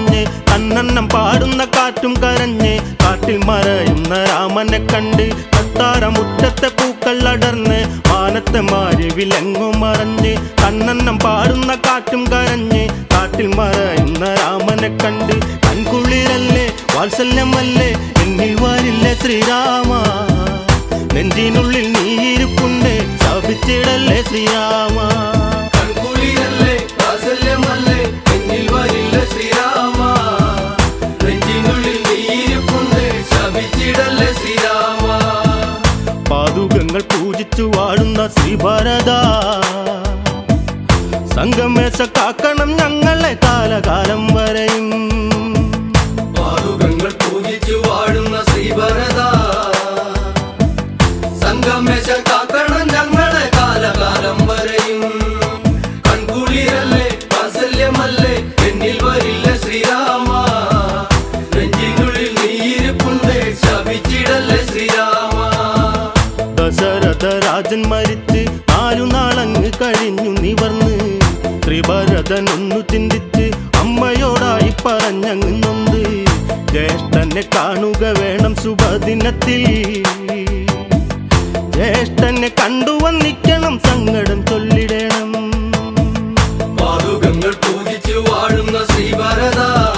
മറഞ്ഞ് കണ്ണന്നം പാടുന്ന കാറ്റും കരഞ്ഞ് കാട്ടിൽ മറയുന്ന രാമനെ കണ്ട് കത്താര മുറ്റത്തെ പൂക്കൾ അടർന്ന് മാനത്തെ മാരി വിലങ്ങും മറഞ്ഞ് കണ്ണന്നം പാടുന്ന കാറ്റും കരഞ്ഞ് കാട്ടിൽ മറയുന്ന രാമനെ കണ്ട് കൺകുളിരല്ലേ വാത്സല്യമല്ലേ എന്നിൽ വരില്ലേ ശ്രീരാമ നെഞ്ചിനുള്ളിൽ നീ ഇരിപ്പുണ്ട് ശപിച്ചിടല്ലേ ശ്രീരാമ കൺകുളിരല്ലേ വാത്സല്യമല്ലേ എന്നിൽ വരില്ല ശ്രീരാമ നെഞ്ചിനുള്ളിൽ നീയിരിപ്പുണ്ട് ശപിച്ചിടല്ലേ ശ്രീരാമ പാതുകങ്ങൾ പൂജിച്ചു വാഴുന്ന ശ്രീഭാരത സംഗമേശ കാക്കണം ഞങ്ങളെ കാലകാലം വരെയും പാതുകങ്ങൾ പൂജിച്ചു വാഴുന്ന ശ്രീഭരത സംഗമേശ കാക്കണം ഞങ്ങളെ കാലകാലം വരെയും കൺകുളിരല്ലേ വാത്സല്യമല്ലേ എന്നിൽ വരില്ല ശ്രീരാമ നെഞ്ചിനുള്ളിൽ നീയിരിപ്പുണ്ട് ശപിച്ചിടല്ലേ ശ്രീരാമ ദശരഥ രാജൻ മരിച്ച് നാലു നാളങ്ങ് കഴിഞ്ഞു നിവർന്ന് ത്രിഭരതൻ ഒന്നു ചിന്തിച്ച് അമ്മയോടായി പറഞ്ഞങ്ങ് നൊന്ത് ജ്യേഷ്ഠനെ കാണുക വേണം ശുഭദിനത്തിൽ ജ്യേഷ്ഠനെ കണ്ടുവന്നിക്കണം സങ്കടം ചൊല്ലിടണം പാതുകങ്ങൾ പൂജിച്ചു വാഴുന്ന ശ്രീഭരത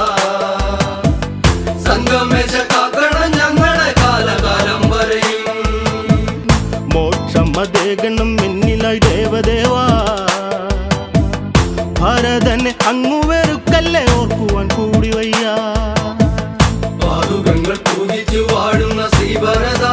സംഗമേശ കാക്കണം ഞങ്ങളെ കാലകാലം വരെയും മോക്ഷമതേകണം എന്നിലായി ദേവദേവാ ഭരതനെ അങ്ങു വെറുക്കല്ലേ ഓർക്കുവാൻ കൂടി വയ്യ പാതുകങ്ങൾ പൂജിച്ചു വാഴുന്ന ശ്രീഭരത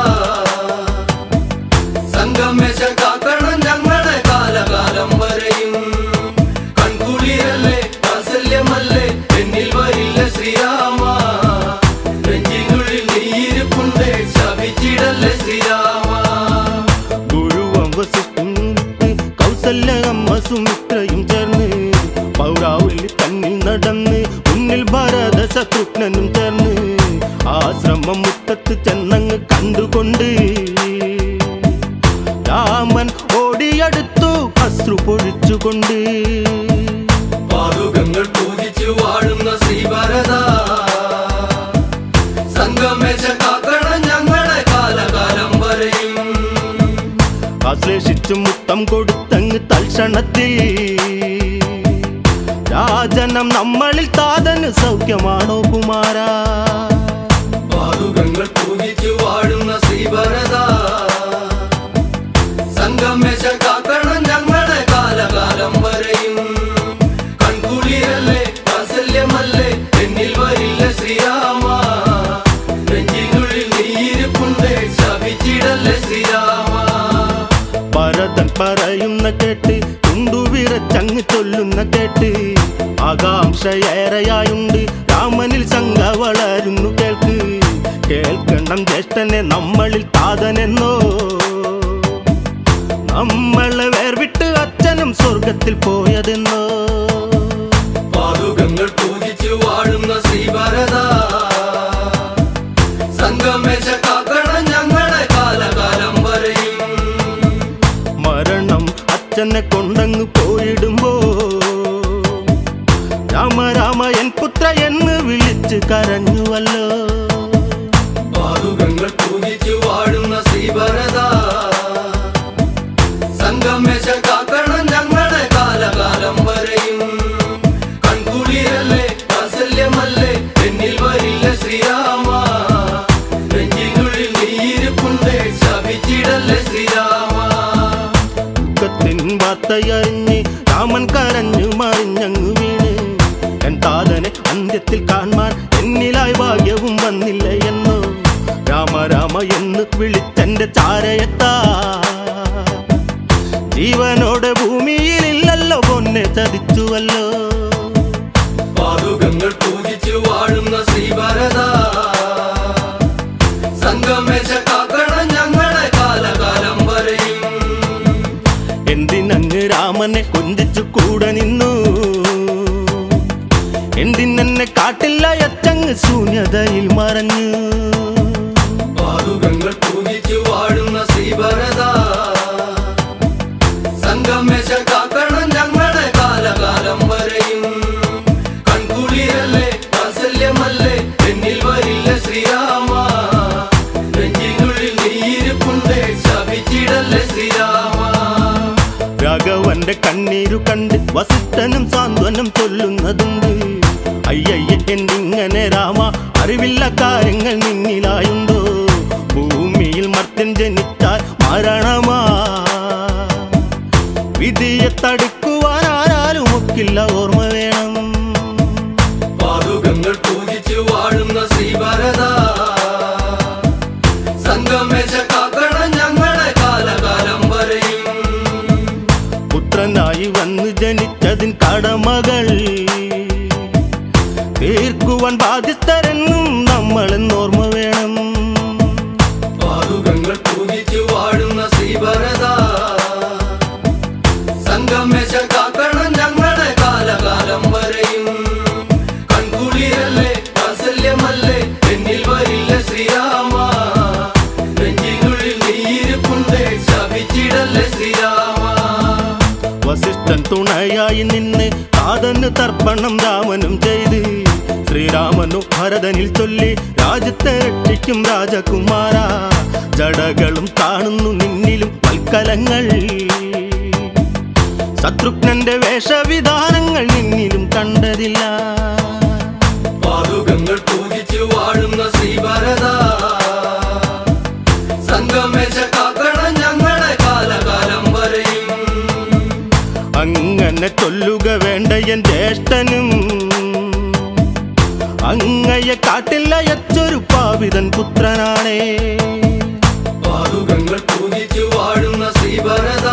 സംഗമേശ കാക്കണം ഞങ്ങളെ കാലകാലം വരെയും കൺകുളിരല്ലേ വാത്സല്യമല്ലേ എന്നിൽ വരില്ല ശ്രീരാമ നെഞ്ചിനുള്ളിൽ നീയിരിപ്പുണ്ട് ശപിച്ചിടല്ലേ ശ്രീരാമ ഗുരുവം വസിഷ്ഠും കൗസല്യ അമ്മ സുമിത്രയും ചേർന്ന് പൗരാവലി തന്നിൽ നടന്ന് മുന്നിൽ ഭരത ശത്രുഘ്നനും ചേർന്ന് ആശ്രമം മുറ്റത്ത് ചെന്നങ്ങ് കണ്ടുകൊണ്ട് രാമൻ ഓടിയടുത്തു അശ്രു പൊഴിച്ചുകൊണ്ട് പാതുകങ്ങൾ പൂജിച്ചു വാഴുന്ന ശ്രീഭരത സംഗമേശ കാക്കണം ഞങ്ങളെ കാലകാലം വരെയും ആശ്ലേഷിച്ചു മുത്തം കൊടുത്തങ്ങ് തൽക്ഷണത്തിൽ രാജനം നമ്മളിൽ താതന് സൗഖ്യമാണോ കുമാരാ പാതുകങ്ങൾ പൂജിച്ചു വാഴുന്ന ശ്രീഭരത സംഗമേശ കാക്കണം ഞങ്ങളെ കാലകാലം വരെയും കൺകുളിരല്ലേ വാത്സല്യമല്ലേ എന്നിൽ വരില്ല ശ്രീരാമ നെഞ്ചിനുള്ളിൽ നീയിരിപ്പുണ്ട് ശപിച്ചിടല്ലേ ശ്രീരാമ ഭരതൻ പറയുന്ന കേട്ട് തുണ്ടുവിറച്ചങ്ങ് ചൊല്ലുന്ന കേട്ട് ആകാംക്ഷയേറെയായുണ്ട് രാമനിൽ ശങ്ക വളരുന്നു കേൾക്ക് കേൾക്കണം ജ്യേഷ്ഠനെ നമ്മളിൽ താതനെന്നോ നമ്മളെ വേർവിട്ട് അച്ഛനും സ്വർഗത്തിൽ പോയതെന്നോ പാതുകങ്ങൾ പൂജിച്ചു വാഴുന്ന ശ്രീഭരത സംഗമേശ കാക്കണം ഞങ്ങളെ കാലകാലം വരെയും മരണം അച്ഛനെ കൊണ്ടങ്ങ് പോയിടുമ്പോ രാമ രാമ എൻ പുത്ര എന്ന് വിളിച്ച് കരഞ്ഞുവല്ലോ പാതുകങ്ങൾ പൂജിച്ചു വാഴുന്ന ശ്രീഭരത സംഗമേശ കാക്കണം ഞങ്ങളെ കാലകാലം വരെയും കൺകുളിരല്ലേ വാത്സല്യമല്ലേ എന്നിൽ വരില്ല ശ്രീരാമ നെഞ്ചിനുള്ളിൽ നീയിരിപ്പുണ്ട് ശപിച്ചിടല്ലേ ശ്രീരാമ ദുഃഖത്തിൻ വാർത്തയറിഞ്ഞ് രാമൻ കരഞ്ഞു മറിഞ്ഞങ്ങു വീണ് എൻ താതനെ അന്ത്യത്തിൽ കാണാൻ എന്നിലായി ഭാഗ്യവും വന്നില്ല എന്നോ രാമ രാമ എന്ന് വിളിച്ചെന്റെ ചാരയത്താ ജീവനോടെ ഭൂമിയിലില്ലല്ലോ പൊന്നെ ചതിച്ചുവല്ലോ പാതുകങ്ങൾ പൂജിച്ചു വാഴുന്ന ശ്രീഭരത സംഗമേശ കാക്കണം ഞങ്ങളെ കാലകാലം വരെയും എന്തിനങ്ങ് രാമനെ കൊഞ്ചിച്ചു കൂടെ നിന്നു എന്തിനെന്നെ കാട്ടില്ല എച്ചങ്ങ് ശൂന്യതയിൽ മറഞ്ഞു പാതുകങ്ങൾ പൂജിച്ചു വാഴുന്ന ശ്രീഭരത സംഗമേശ കാക്കണം ഞങ്ങളെ കാലകാലം വരെയും കൺകുളിരല്ലേ വാത്സല്യമല്ലേ എന്നിൽ വരില്ല ശ്രീരാമ നെഞ്ചിനുള്ളിൽ നീയിരിപ്പുണ്ട് ശപിച്ചിടല്ലേ ശ്രീരാമ രാഘവന്റെ കണ്ണീരു കണ്ട് വസിഷ്ഠനും സാന്ത്വനം ചൊല്ലുന്നതുണ്ട് അയ്യയ്യ എന്നിങ്ങനെ രാമ അറിവില്ല കാര്യങ്ങൾ നിന്നിലായുണ്ടോ ഭൂമിയിൽ മർത്യൻ ജനിച്ചാൽ മരണമാ വിധിയെ തടുക്കുവാൻ ആരാലും ഒക്കില്ല ഓർമ്മ വേണം പാതുകങ്ങൾ പൂജിച്ചു വാഴുന്ന ശ്രീഭരത സംഗമേശ കാക്കണം ഞങ്ങളെ കാലകാലം വരെയും പുത്രനായി വന്ന് ജനിച്ചതിൻ കടമകൾ തീർക്കുവാൻ ബാധ്യസ്ഥരെന്നും നമ്മളെന്ന് ഓർമ്മ വേണം പാതുകങ്ങൾ പൂജിച്ചു വാഴുന്ന ശ്രീഭരത സംഗമേശ കാക്കണം ഞങ്ങളെ കാലകാലം വരെയും കൺകുളിരല്ലേ വാത്സല്യമല്ലേ എന്നിൽ വരില്ല ശ്രീരാമ നെഞ്ചിനുള്ളിൽ നീയിരിപ്പുണ്ട് ശപിച്ചിടല്ലേ ശ്രീരാമ വസിഷ്ഠൻ തുണയായി നിന്ന് കാതന് തർപ്പണം രാമനും ചെയ്ത് ശ്രീരാമനു ഭരതനിൽ ചൊല്ലി രാജ്യത്തെ രക്ഷിക്കും രാജകുമാര ജടകളും കാണുന്നു നിന്നിലും വൽക്കലങ്ങൾ ശത്രുഘ്നന്റെ വേഷവിധാനങ്ങൾ നിന്നിലും കണ്ടതില്ല പാതുകങ്ങൾ പൂജിച്ചു വാഴുന്ന ശ്രീഭരത സംഗമേശ കാക്കണം ഞങ്ങളെ കാലകാലം വരെയും അങ്ങനെ ചൊല്ലുക വേണ്ട എൻ ജ്യേഷ്ഠനും അങ്ങയെ കാട്ടില്ല എച്ചൊരു പാവിതൻ പുത്രനാണേ പാതുകങ്ങൾ പൂജിച്ചു വാഴുന്ന ശ്രീഭരത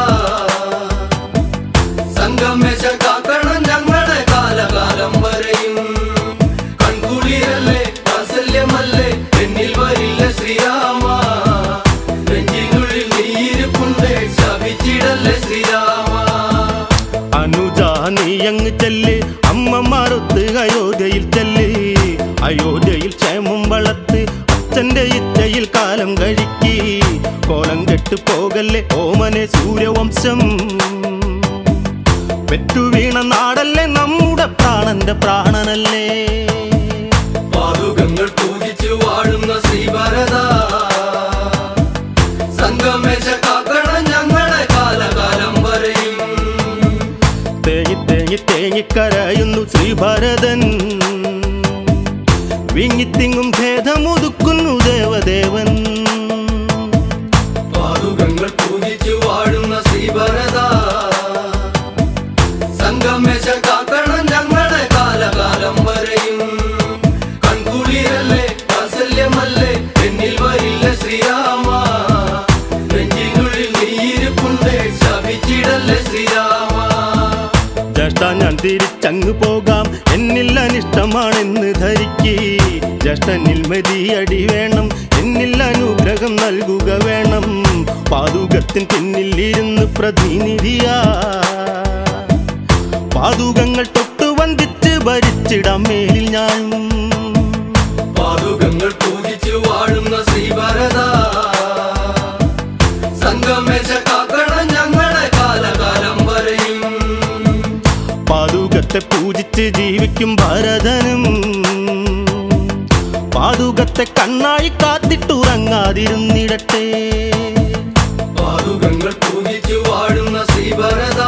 സംഗമേശ കാക്കണം ഞങ്ങളെ കാലകാലം വരെയും കൺകുളിരല്ലേ വാത്സല്യമല്ലേ എന്നിൽ വരില്ല ശ്രീരാമ നെഞ്ചിനുള്ളിൽ നീയിരിപ്പുണ്ട് ശപിച്ചിടല്ലേ ശ്രീരാമ അനുജ നീ അങ്ങ് ചെല്ല് അമ്മമാരൊത്ത് അയോധ്യയിൽ ചെല്ല് അയോധ്യയിൽ ക്ഷേമം വളർത്ത് അച്ഛന്റെ ഇച്ഛയിൽ കാലം കഴിക്കി കോലം കെട്ട് പോകല്ലേ ഓമനെ സൂര്യവംശം പെറ്റു വീണ നാടല്ലേ നമ്മുടെ പ്രാണന്റെ പ്രാണനല്ലേ പാതുകങ്ങൾ പൂജിച്ചു വാഴുന്ന ശ്രീഭരത സംഗമേശ കാക്കണം ഞങ്ങളെ കാലകാലം വരെയും തേങ്ങി തേങ്ങി തേങ്ങിക്കരയുന്നു ശ്രീഭരതൻ വിങ്ങിത്തിങ്ങും ഭേദമുതുക്കുന്നു ദേവദേവൻ പാതുകങ്ങൾ പൂജിച്ചു വാഴുന്ന ശ്രീഭരത സംഗമേശ കാക്കണം ഞങ്ങളെ കാലകാലം വരെയും കൺകുളിരല്ലേ വാത്സല്യമല്ലേ എന്നിൽ വരില്ല ശ്രീരാമ നെഞ്ചിനുള്ളിൽ നീയിരിപ്പുണ്ട് ശപിച്ചിടല്ലേ ശ്രീരാമ ജ്യേഷ്ഠ ഞാൻ തിരിച്ചങ്ങ് പോകാം എന്നിൽ അനിഷ്ടമാണെന്ന് ധരിക്ക് ജ്യേഷ്ഠനിൽ മതിയടി വേണം എന്നിൽ അനുഗ്രഹം നൽകുക വേണം പാതുകത്തിൻ പിന്നിൽ ഇരുന്ന് പ്രതിനിധിയാ പാതുകങ്ങൾ തൊട്ടു വന്ദിച്ച് ഭരിച്ചിടാം മേലിൽ ഞാനും പാതുകങ്ങൾ പൂജിച്ചു വാഴുന്ന ശ്രീഭരത സംഗമേശ കാക്കണം ഞങ്ങളെ കാലകാലം വരെയും പാതുകത്തെ പൂജിച്ച് ജീവിക്കും ഭരതനും പാതുകത്തെ കണ്ണായി കാത്തിട്ടുറങ്ങാതിരുന്നിടട്ടെ പാതുകങ്ങൾ പൂജിച്ചു വാഴുന്ന ശ്രീഭരത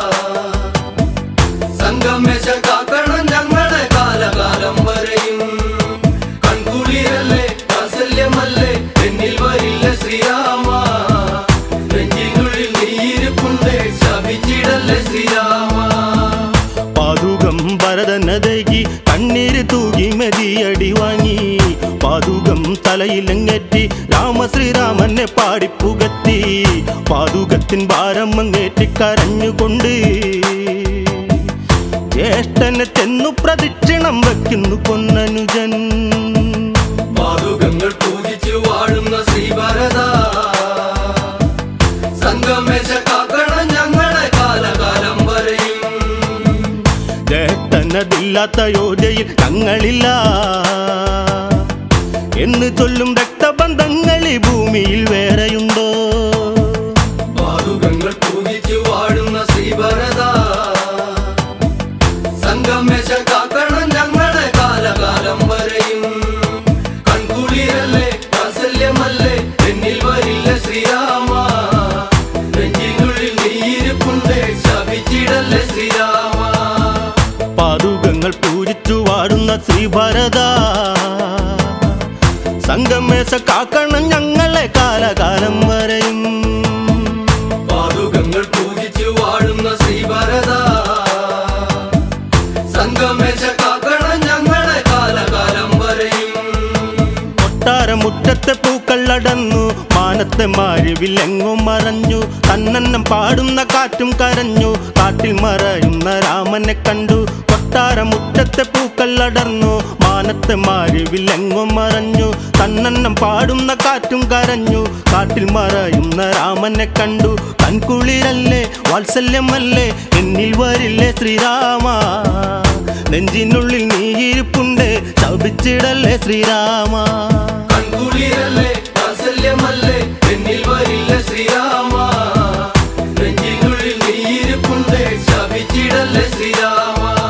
സംഗമേശ കാക്കണം ഞങ്ങളെ കാലകാലം വരെയും കൺകുളിരല്ലേ വാത്സല്യമല്ലേ എന്നിൽ വരില്ല ശ്രീരാമ നെഞ്ചിനുള്ളിൽ നീയിരിപ്പുണ്ട് ശപിച്ചിടല്ലേ ശ്രീരാമ പാതുകം ഭരതനതകി കണ്ണീര് തൂകി മതിയടി വാങ്ങി പാതുകം തലയിലങ്ങേറ്റി രാമശ്രീരാമനെ പാടിപ്പുകത്തി പാതുകത്തിൻ ഭാരം അങ്ങേറ്റി കരഞ്ഞുകൊണ്ട് ജ്യേഷ്ഠനെ ചെന്നു പ്രദക്ഷിണം വയ്ക്കുന്നു പൊന്നനുജൻ പാതുകങ്ങൾ പൂജിച്ചു വാഴുന്ന ശ്രീഭരത സംഗമേശ കാക്കണം ഞങ്ങളെ കാലകാലം വരെയും ജ്യേഷ്ഠനതില്ലാത്ത യോജയിൽ ഞങ്ങളില്ല എന്ന് ചൊല്ലും രക്തബന്ധങ്ങൾ ഈ ഭൂമിയിൽ വേറെയുണ്ടോ പാതുകങ്ങൾ പൂജിച്ചു വാഴുന്ന ശ്രീഭരത സംഗമേശ കാക്കണം ഞങ്ങളെ കാലകാലം വരെ ശ്രീഭരത സംഗമേശ കാക്കണം ഞങ്ങളെ കാലകാലം വരെയും പാതുകങ്ങൾ പൂജിച്ചു വാഴുന്ന ശ്രീഭരത സംഗമേശ കാക്കണം ഞങ്ങളെ കാലകാലം വരെയും കൊട്ടാരമുറ്റത്തെ പൂക്കൾ അടന്നു മാനത്തെ മാരിവിലെങ്ങും മറഞ്ഞു തന്നന്നം പാടുന്ന കാറ്റും കരഞ്ഞു കാട്ടിൽ മറയുന്ന രാമനെ കണ്ടു കൊട്ടാരമുറ്റത്തെ പൂക്കൾ അടർന്നു മാനത്തെ മാരിവിലെങ്ങും മറഞ്ഞു തന്നന്നം പാടുന്ന കാറ്റും കരഞ്ഞു കാട്ടിൽ മറയുന്ന രാമനെ കണ്ടു കൺകുളിരല്ലേ വാത്സല്യമല്ലേ എന്നിൽ വരില്ലേ ശ്രീരാമ നെഞ്ചിനുള്ളിൽ നീ ഇരിപ്പുണ്ട് ശപിച്ചിടല്ലേ ശ്രീരാമ കൺകുളിരല്ലേ വാത്സല്യമല്ലേ എന്നിൽ വരില്ല ശ്രീരാമ നെഞ്ചിനുള്ളിൽ നീയിരിപ്പുണ്ട് ശപിച്ചിടല്ലേ ശ്രീരാമ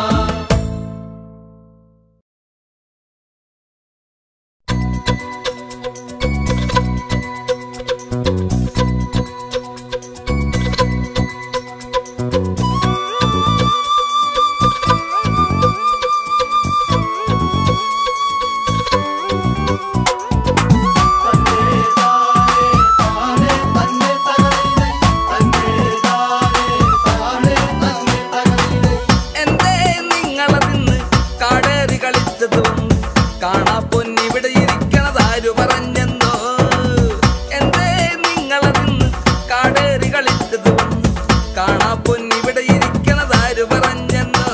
എന്തേ നിങ്ങളതിന്ന് കാടേറി കളിച്ചതും കാണാ പൊന്നിവിടെ ഇരിക്കണതാരു പറഞ്ഞെന്നോ എന്തേ നിങ്ങളതിന്ന് കാടേറി കളിച്ചതും കാണാ പൊന്നിവിടെ ഇരിക്കണതാരു പറഞ്ഞെന്നോ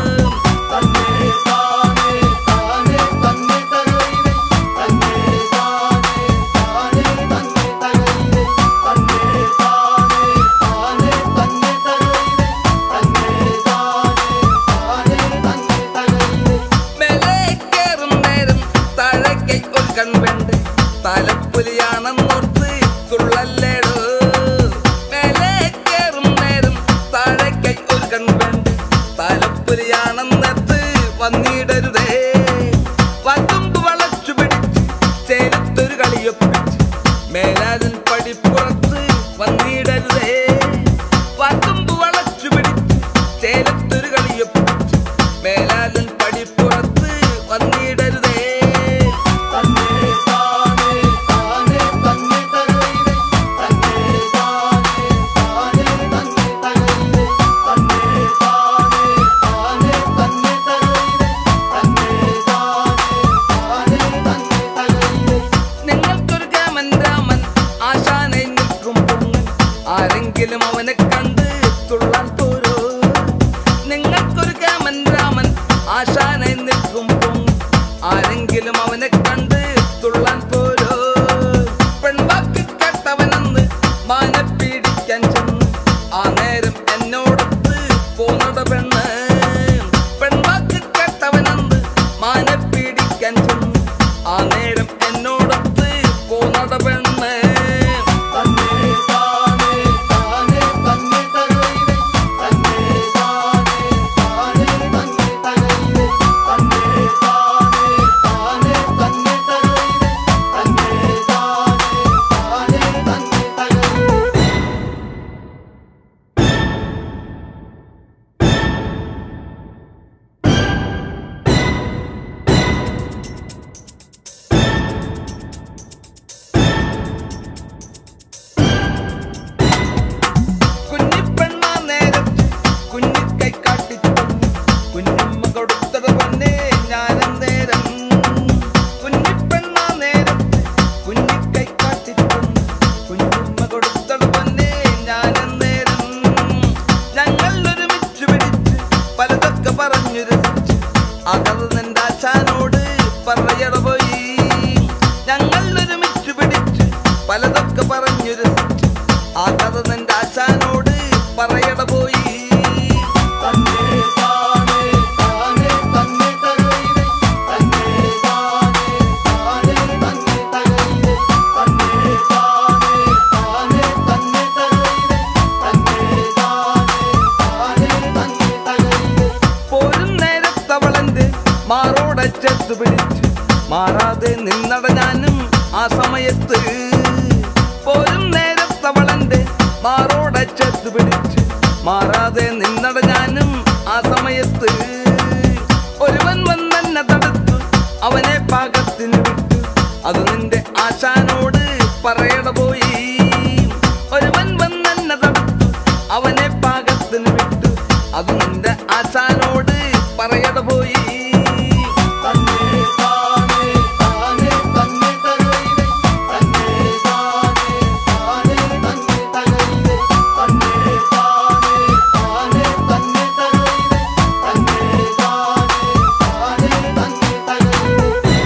മേലെ കേറും നേരം താഴേക്ക് ഒരു കൺവെണ്ട് തലപ്പുലിയാണെന്നോർത്ത് തുള്ളല്ലേടോ മേലെ കേറും നേരം താഴേക്ക് ഒരു കൺവെണ്ട് തലപ്പുലിയാണെന്നത്ത് വന്നിടരുതേ വതുമ്പ് വളച്ചു പിടിച്ച് ചേലത്തൊരു കളിയൊപ്പിച്ച് മേലാലൻ പടിപ്പുറത്ത് വന്നിടരുതേ വതുമ്പ് വളച്ചു പിടിച്ച് ചേലത്തൊരു കളിയൊപ്പിച്ച് മേലാലൻ പടിപ്പുറത്ത് വന്നിടരുതേ നിങ്ങൾക്കൊരു രാമൻ രാമൻ ആശാനെ നിൽക്കും പൊങ്ങൻ ആരെങ്കിലും അവനെ കണ്ട് തുള്ളാൻ പോരോ നിങ്ങൾക്കൊരു രാമൻ രാമൻ ആശാനെ നിൽക്കും പൊങ്ങൻ ആരെങ്കിലും അവനെ കണ്ട് തുള്ളാൻ പോരോ പെൺവാക്ക് കേട്ടവനെന്ന് മാന പീഡിക്കാൻ ചെന്ന് ആ നേരം എന്നോടൊത്ത് പോന്നട പെണ്ണ് പെൺവാക്ക് കേട്ടവനെന്ന് മാന പീഡിക്കാൻ ചെന്ന് ആ നേരം എന്നോടൊത്ത് പോന്നട പെണ്ണ് കുഞ്ഞിപ്പെണ്ണ നേരത്ത് കുഞ്ഞിക്കൈ കാട്ടിത്തന്നു കുഞ്ഞമ്മ കൊടുത്തത് പൊന്നെ ഞാനന്നേരം കുഞ്ഞിപ്പെണ്ണ നേരത്ത് കുഞ്ഞിക്കൈ കാട്ടിത്തന്നു കുഞ്ഞമ്മ കൊടുത്തത് പൊന്നെ ഞാനന്നേരം ഞങ്ങൾ ഒരുമിച്ച് പിടിച്ച് പലതൊക്കെ പറഞ്ഞു രസിച്ച് അകത് നിന്റെ ആശാനോട് പറയട പോയി ഞങ്ങൾ ഒരുമിച്ച് പിടിച്ച് പലതൊക്കെ പറഞ്ഞു രസിച്ച് ആ കഥ നിന്റെ ആശാനോട് പറയട പോയി പോരും നേരത്തവളന്റെ മാറോടെ ചേർത്ത് പിടിച്ച് മാറാതെ നിന്നട ഞാനും ആ സമയത്ത് പോരും നേരത്തവളന്റെ മാറോടെ ചേർത്ത് പിടിച്ച് മാറാതെ നിന്നട ഞാനും ആ സമയത്ത് ഒരുവൻ വന്നെന്നെ തടുത്തു അവനെ പാകത്തിന് വിട്ടു അത് നിന്റെ ആശാനോട് പറയട പോയി ഒരുവൻ വന്നെന്നെ തടുത്തു അവനെ പാകത്തിന് വിട്ടു അത് നിന്റെ ആശാനോട് പറയട പോയി തന്നെ താനേ താനേ തന്നെ തകഴിലെ തന്നെ താനേ താനേ തന്നെ തകഴിലെ തന്നെ താനേ താനേ തന്നെ തകഴിലെ തന്നെ താനേ താനേ തന്നെ തകഴിലെ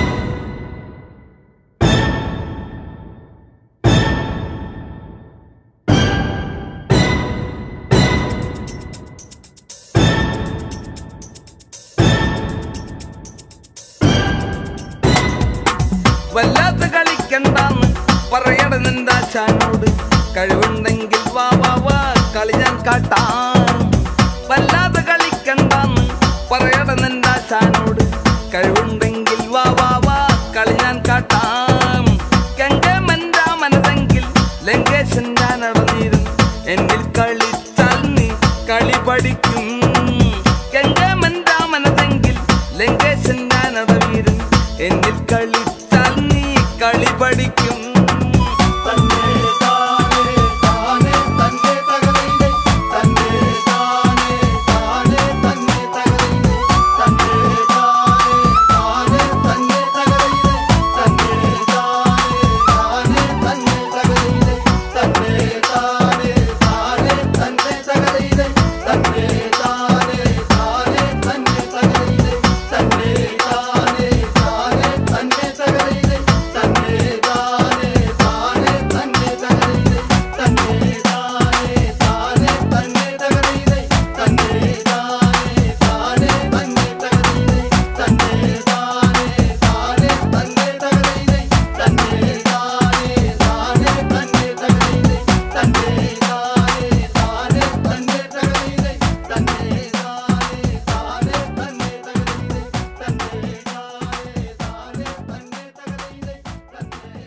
വല്ലാത്ത കളിക്കണ്ടാന്ന് പറയട നിന്റെ ആശാനോട് കഴിവുണ്ടെങ്കിൽ വാ വാ വാ കളി ഞാൻ കാട്ടാം വല്ലാത്ത കളിക്കണ്ടാന്ന് പറയട നിന്റെ ആശാനോട് കഴിവുണ്ടെങ്കിൽ വാ വാ വാ കളി ഞാൻ കാട്ടാം ഗംഗമൻ്റെ മനതെങ്കിൽ ലങ്കേശൻ ഞാൻ അടഞ്ഞിരുന്നു എന്നിൽ കളിച്ചാൽ നീ കളി പഠിക്കും ഗംഗമൻ്റെ മനതെങ്കിൽ ലങ്കേശൻ ഞാൻ അടവിരുന്നു എന്നിൽ കളിച്ചാൽ നീ കളി പഠിക്കും തന്നെ താനേ താനേ തന്നെ തകഴിലെ തന്നെ താനേ താനേ തന്നെ തകഴിലെ തന്നെ താനേ താനേ തന്നെ തകഴിലെ തന്നെ താനേ താനേ തന്നെ തകഴിലെ തന്നെ താനേ താനേ തന്നെ തകഴിലെ തന്നെ താനേ താനേ തന്നെ തകഴിലെ തന്നെ താനേ താനേ തന്നെ തകഴിലെ തന്നെ താനേ താനേ തന്നെ തകഴിലെ തന്നെ താനേ താനേ തന്നെ തകഴിലെ തന്നെ താനേ താനേ തന്നെ തകഴിലെ തന്നെ താനേ താനേ തന്നെ തകഴിലെ തന്നെ താനേ താനേ തന്നെ തകഴിലെ തന്നെ താനേ താനേ തന്നെ തകഴിലെ തന്നെ താനേ താനേ തന്നെ തകഴിലെ തന്നെ താനേ താനേ തന്നെ തകഴിലെ തന്നെ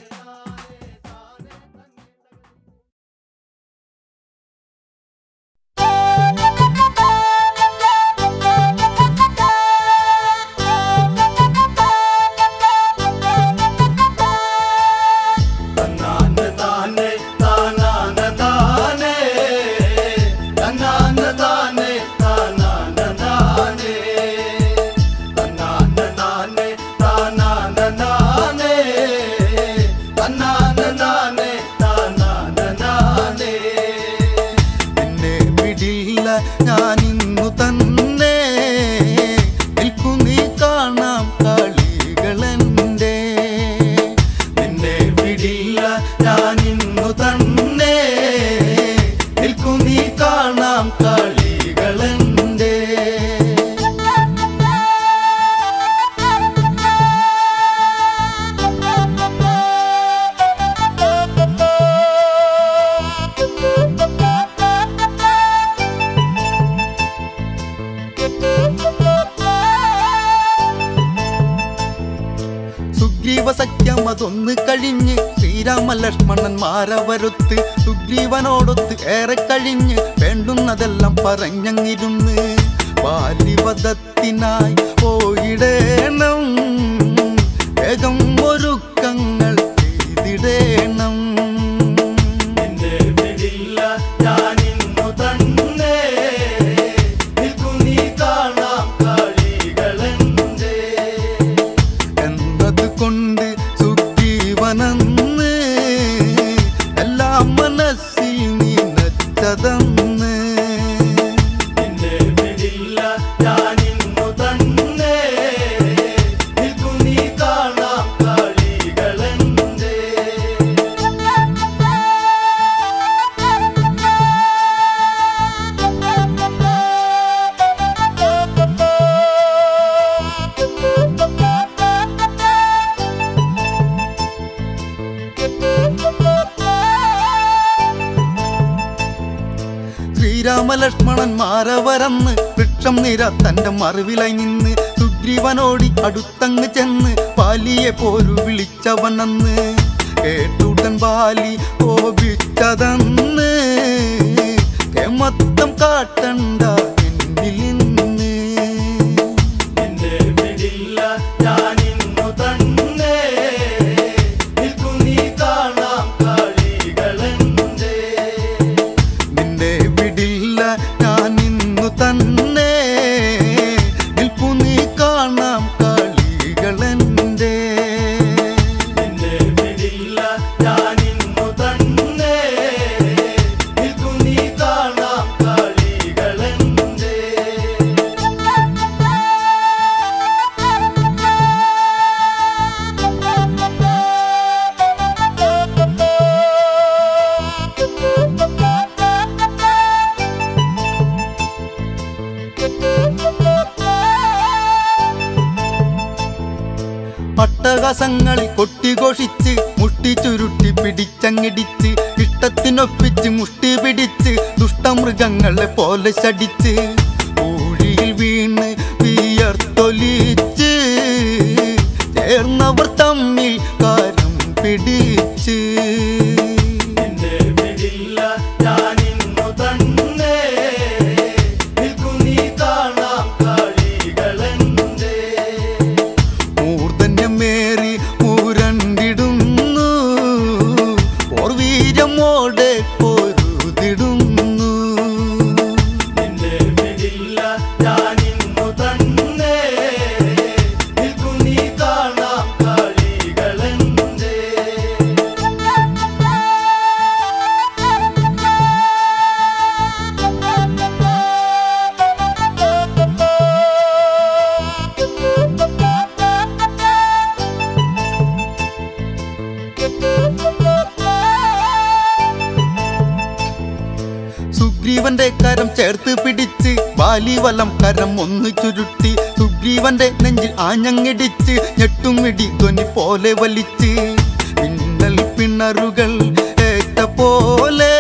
താനേ താനേ തന്നാന താനേ താനാന താനേ തന്നാന താനേ താനാന താനേ തന്നാന താനേ താനാന താനേ തന്നാന താനേ താനാന താനേ എന്നെ വിടില്ല ഞാനിന്നു തന്നെ നിൽക്കു നീ കാണാം കളികളെന്റെ നിന്നെ വിടില്ല ഞാനിന്നു തന്നെ നിൽക്കു നീ കാണാം കളികളെന്റെ സുഗ്രീവ സഖ്യം അതൊന്ന് കഴിഞ്ഞ് ശ്രീരാമ ലക്ഷ്മണന്മാരവരൊത്ത് സുഗ്രീവനോടൊത്ത് ഏറെ കഴിഞ്ഞ് വേണ്ടുന്നതെല്ലാം പറഞ്ഞങ്ങിരുന്ന് ബാലിവധത്തിനായി പോയിടേണം വേഗം ഒരുക്കങ്ങൾ ചെയ്തിടേണം നിന്നെ വിടില്ല ഞാനിന്നു തന്നെ നിൽക്കു നീ കാണാം കളികളെന്റെ എന്നത് കൊണ്ട് സുഗ്രീവനെന്ന് എല്ലാം മനസ്സിൽ നിനച്ചതെന്ന് നിന്നെ വിടില്ല ഞാനിന്നു തന്നെ നിൽക്കു നീ കാണാം കളികളെന്റെ ശ്രീരാമലക്ഷ്മണന്മാരവരന്ന് വൃക്ഷം നിര തന്റെ മറിവിലായി നിന്ന് സുഗ്രീവനോടി അടുത്തങ്ങ് ചെന്ന് ബാലിയെ പോരു വിളിച്ചവനെന്ന് കേട്ടുടൻ ബാലി കോപിച്ചതെന്ന് മൊത്തം കാട്ടണ്ട എന്നിൽ നിന്ന് നിന്നെ വിടില്ല ഞാനിന്നു അട്ടഹാസങ്ങളിൽ കൊട്ടിഘോഷിച്ച് മുഷ്ടി ചുരുട്ടി പിടിച്ചങ്ങിടിച്ച് ഇഷ്ടത്തിനൊപ്പിച്ച് മുഷ്ടി പിടിച്ച് ദുഷ്ടമൃഗങ്ങളെ പോലെ ശടിച്ച് ഊഴിയിൽ വീണ് വിയർത്തൊലിച്ച് ചേർന്നവർ തമ്മിൽ കാരം പിടിച്ച് നിന്നെ വിടില്ല ഞാനിന്നു തന്നെ നിൽക്കു നീ കാണാം കളികളെന്റെ മൂർധന്യമേറി മൂരണ്ടിടുന്നു ഓർവീരമോടെ പൊരുതിടുന്നു നിന്നെ വിടില്ല ഞാനിന്നു തന്നെ നിൽക്കു നീ കാണാം കളികളെന്റെ സുഗ്രീവന്റെ കരം ചേർത്ത് പിടിച്ച് ബാലിവലം കരം ഒന്ന് ചുരുട്ടി സുഗ്രീവന്റെ നെഞ്ചിൽ ആഞ്ഞങ്ങിടിച്ച് ഞെട്ടുമിടി ധ്വനി പോലെ വലിച്ച് പിന്നൽ പിണറുകൾ ഏറ്റ പോലെ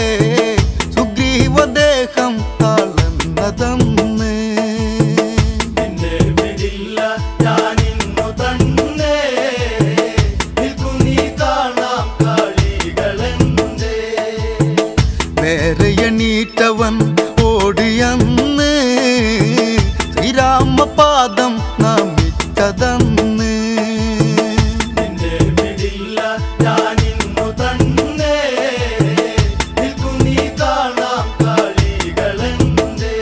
സുഗ്രീവദേഹം താളന്നതന്ന് നിന്നെ വിടില്ല ഞാനിന്നു തന്നെ നിൽക്കു നീ കാണാം കളികളെന്റെ നേരെ എണീറ്റവൻ ഓടിയന്ന് ശ്രീരാമപാദം നമിച്ചതന്ന് നിന്നെ വിടില്ല ഞാനിന്നു തന്നെ നിൽക്കു നീ കാണാം കളികളെന്റെ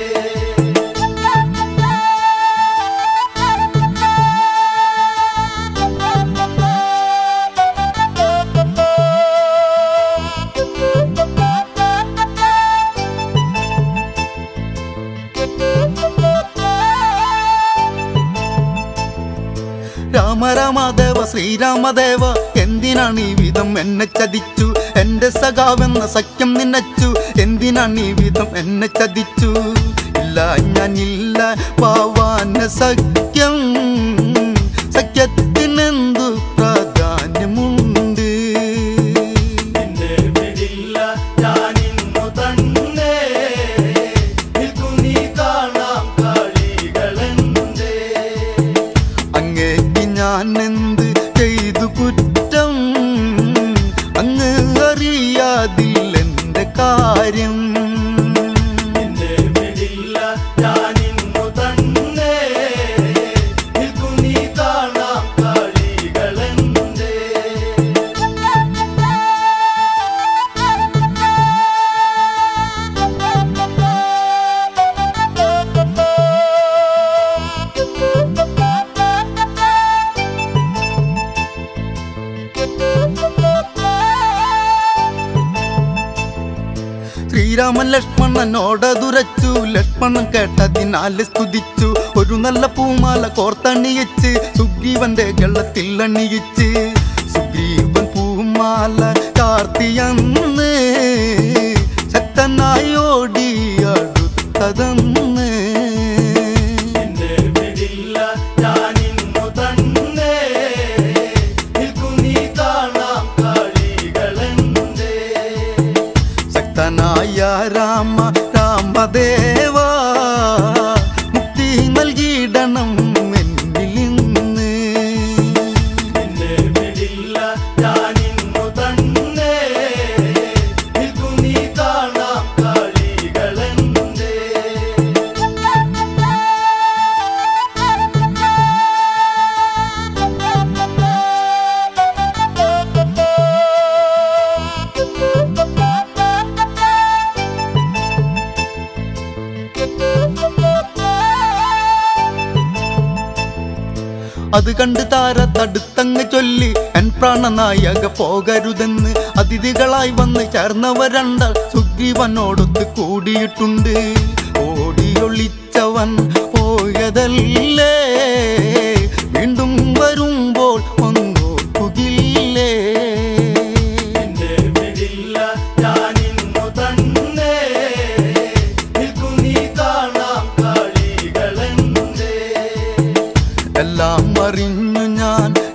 രാമരാമദേവ ശ്രീരാമദേവ എന്തിനാണ് ഈ വിധം എന്നെ ചതിച്ചു എന്റെ സഖാവെന്ന സഖ്യം നിന്നച്ചു എന്തിനാണ് ഈ വിധം എന്നെ ചതിച്ചു ഇല്ല ഞാനില്ല പാവാന സഖ്യം സഖ്യത്തിനെന്തു പ്രാധാന്യമുണ്ട് നിന്നെ വിടില്ല ഞാനിന്നു തന്നെ നിൽക്കു നീ കാണാം കളികളെന്റെ അങ്ങേക്ക് ഞാൻ എന്ത് ചെയ്തു കുറ്റം അങ്ങ് അറിയാതില്ലെന്റെ കാര്യം നിന്നെ വിടില്ല ഞാനിന്നു തന്നെ നിൽക്കു നീ കാണാം കളികളെന്റെ ശ്രീരാമൻ ലക്ഷ്മണനോടതുരച്ചു ലക്ഷ്മണൻ കേട്ടതിനാല് സ്തുതിച്ചു ഒരു നല്ല പൂമാല കോർത്തണിയിച്ച് സുഗ്രീവന്റെ ഗള്ളത്തിൽ അണിയിച്ച് സുഗ്രീവൻ പൂമാല ചാർത്തിയന്ന് ശക്തനായി ഓടി അടുത്തതന്ന് നിന്നെ വിടില്ല ഞാനിന്നു തന്നെ നിൽക്കു നീ കാണാം കളികളെന്റെ ശക്തനായ രാമ രാമദേവ മുക്തി നൽകിയിടണം എന്നിലിന്ന് നിന്നെ വിടില്ല ഞാനിന്നു തന്നെ നിൽക്കു നീ കാണാം കളികളെന്റെ അത് കണ്ട് താര തടുത്തങ്ങ് ചൊല്ലി എൻ പ്രാണനായക പോകരുതെന്ന് അതിഥികളായി വന്ന് ചേർന്നവരണ്ടാൽ സുഗ്രീവനോടൊത്ത് കൂടിയിട്ടുണ്ട് ഓടിയൊളിച്ചവൻ പോയതല്ലേ വീണ്ടും വരുമ്പോൾ ഒന്നോർക്കുകില്ലേ നിന്നെ വിടില്ല ഞാനിന്നു തന്നെ നിൽക്കു നീ കാണാം കളികളെന്റെ എല്ലാം അറിഞ്ഞു ഞാൻ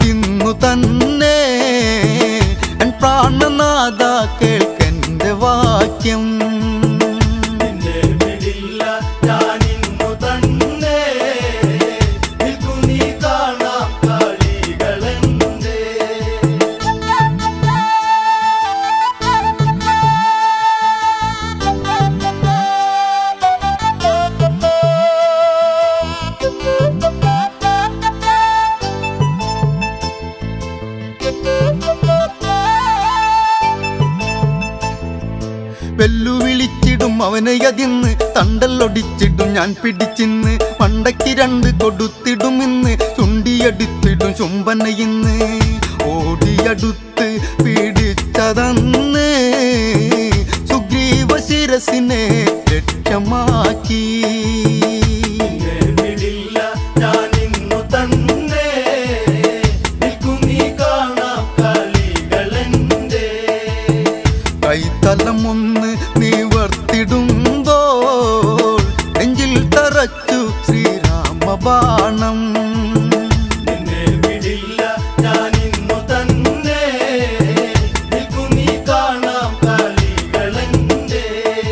അവനെ അതിന്ന് തണ്ടല്ലൊടിച്ചിടും ഞാൻ പിടിച്ചിന്ന് പണ്ടയ്ക്ക് രണ്ട് കൊടുത്തിടും ഇന്ന് ചുണ്ടിയെടുത്തിടും ചുംബന ഇന്ന് ഓടിയടുത്ത് പിടിച്ചതന്ന് സുഗ്രീവ ശിരസിനെ ലക്ഷ്യമാക്കി നിന്നെ വിടില്ല ഞാൻ ഇന്നു തന്നെ നിൽക്കും നീ കാണാം കളികളെന്റെ കൈത്തലമൊന്ന് നിവർത്തിടുമ്പോൾ നെഞ്ചിൽ തറച്ചു ശ്രീരാമബാണം നിന്നെ വിടില്ല ഞാൻ ഇന്നു തന്നെ നിൽക്കും നീ കാണാം കളികളെന്റെ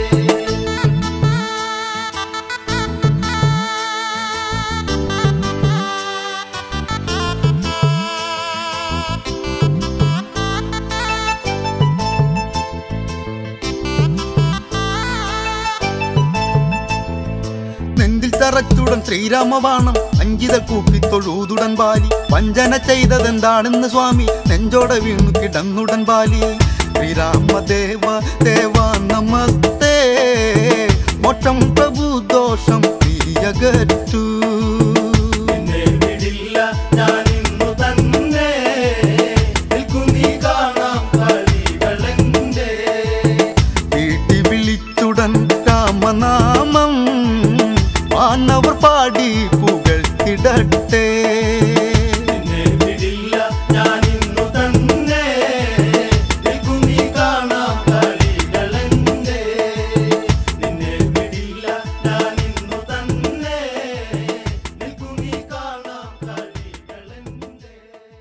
നെഞ്ചിൽ തറച്ചുടൻ ശ്രീരാമബാണം അഞ്ചിത കൂപ്പി തൊഴൂതുടൻ ബാലി വഞ്ചന ചെയ്തതെന്താണെന്ന് സ്വാമി നെഞ്ചോടെ വീണു കിടന്നുടൻ ബാലി ശ്രീരാമദേവ ദേവ നമസ്തേ മോക്ഷം പ്രഭു ദോഷം പ്രിയകറ്റു നിന്നെ വിടില്ല ഞാൻ ഇന്നു തന്നെ നിൽക്കും നീ കാണാം കളികളെന്റെ വീട്ടി വിളിച്ചുടൻ രാമനാമം മാനവർ പാടി പുകഴ്ത്തിടട്ടെ നിന്നെ വിടില്ല ഞാൻ ഇന്നു തന്നെ നിൽക്കും നീ കാണാം കളികളെന്റെ നിന്നെ വിടില്ല ഞാൻ ഇന്നു തന്നെ നിൽക്കും നീ കാണാം കളികളെന്റെ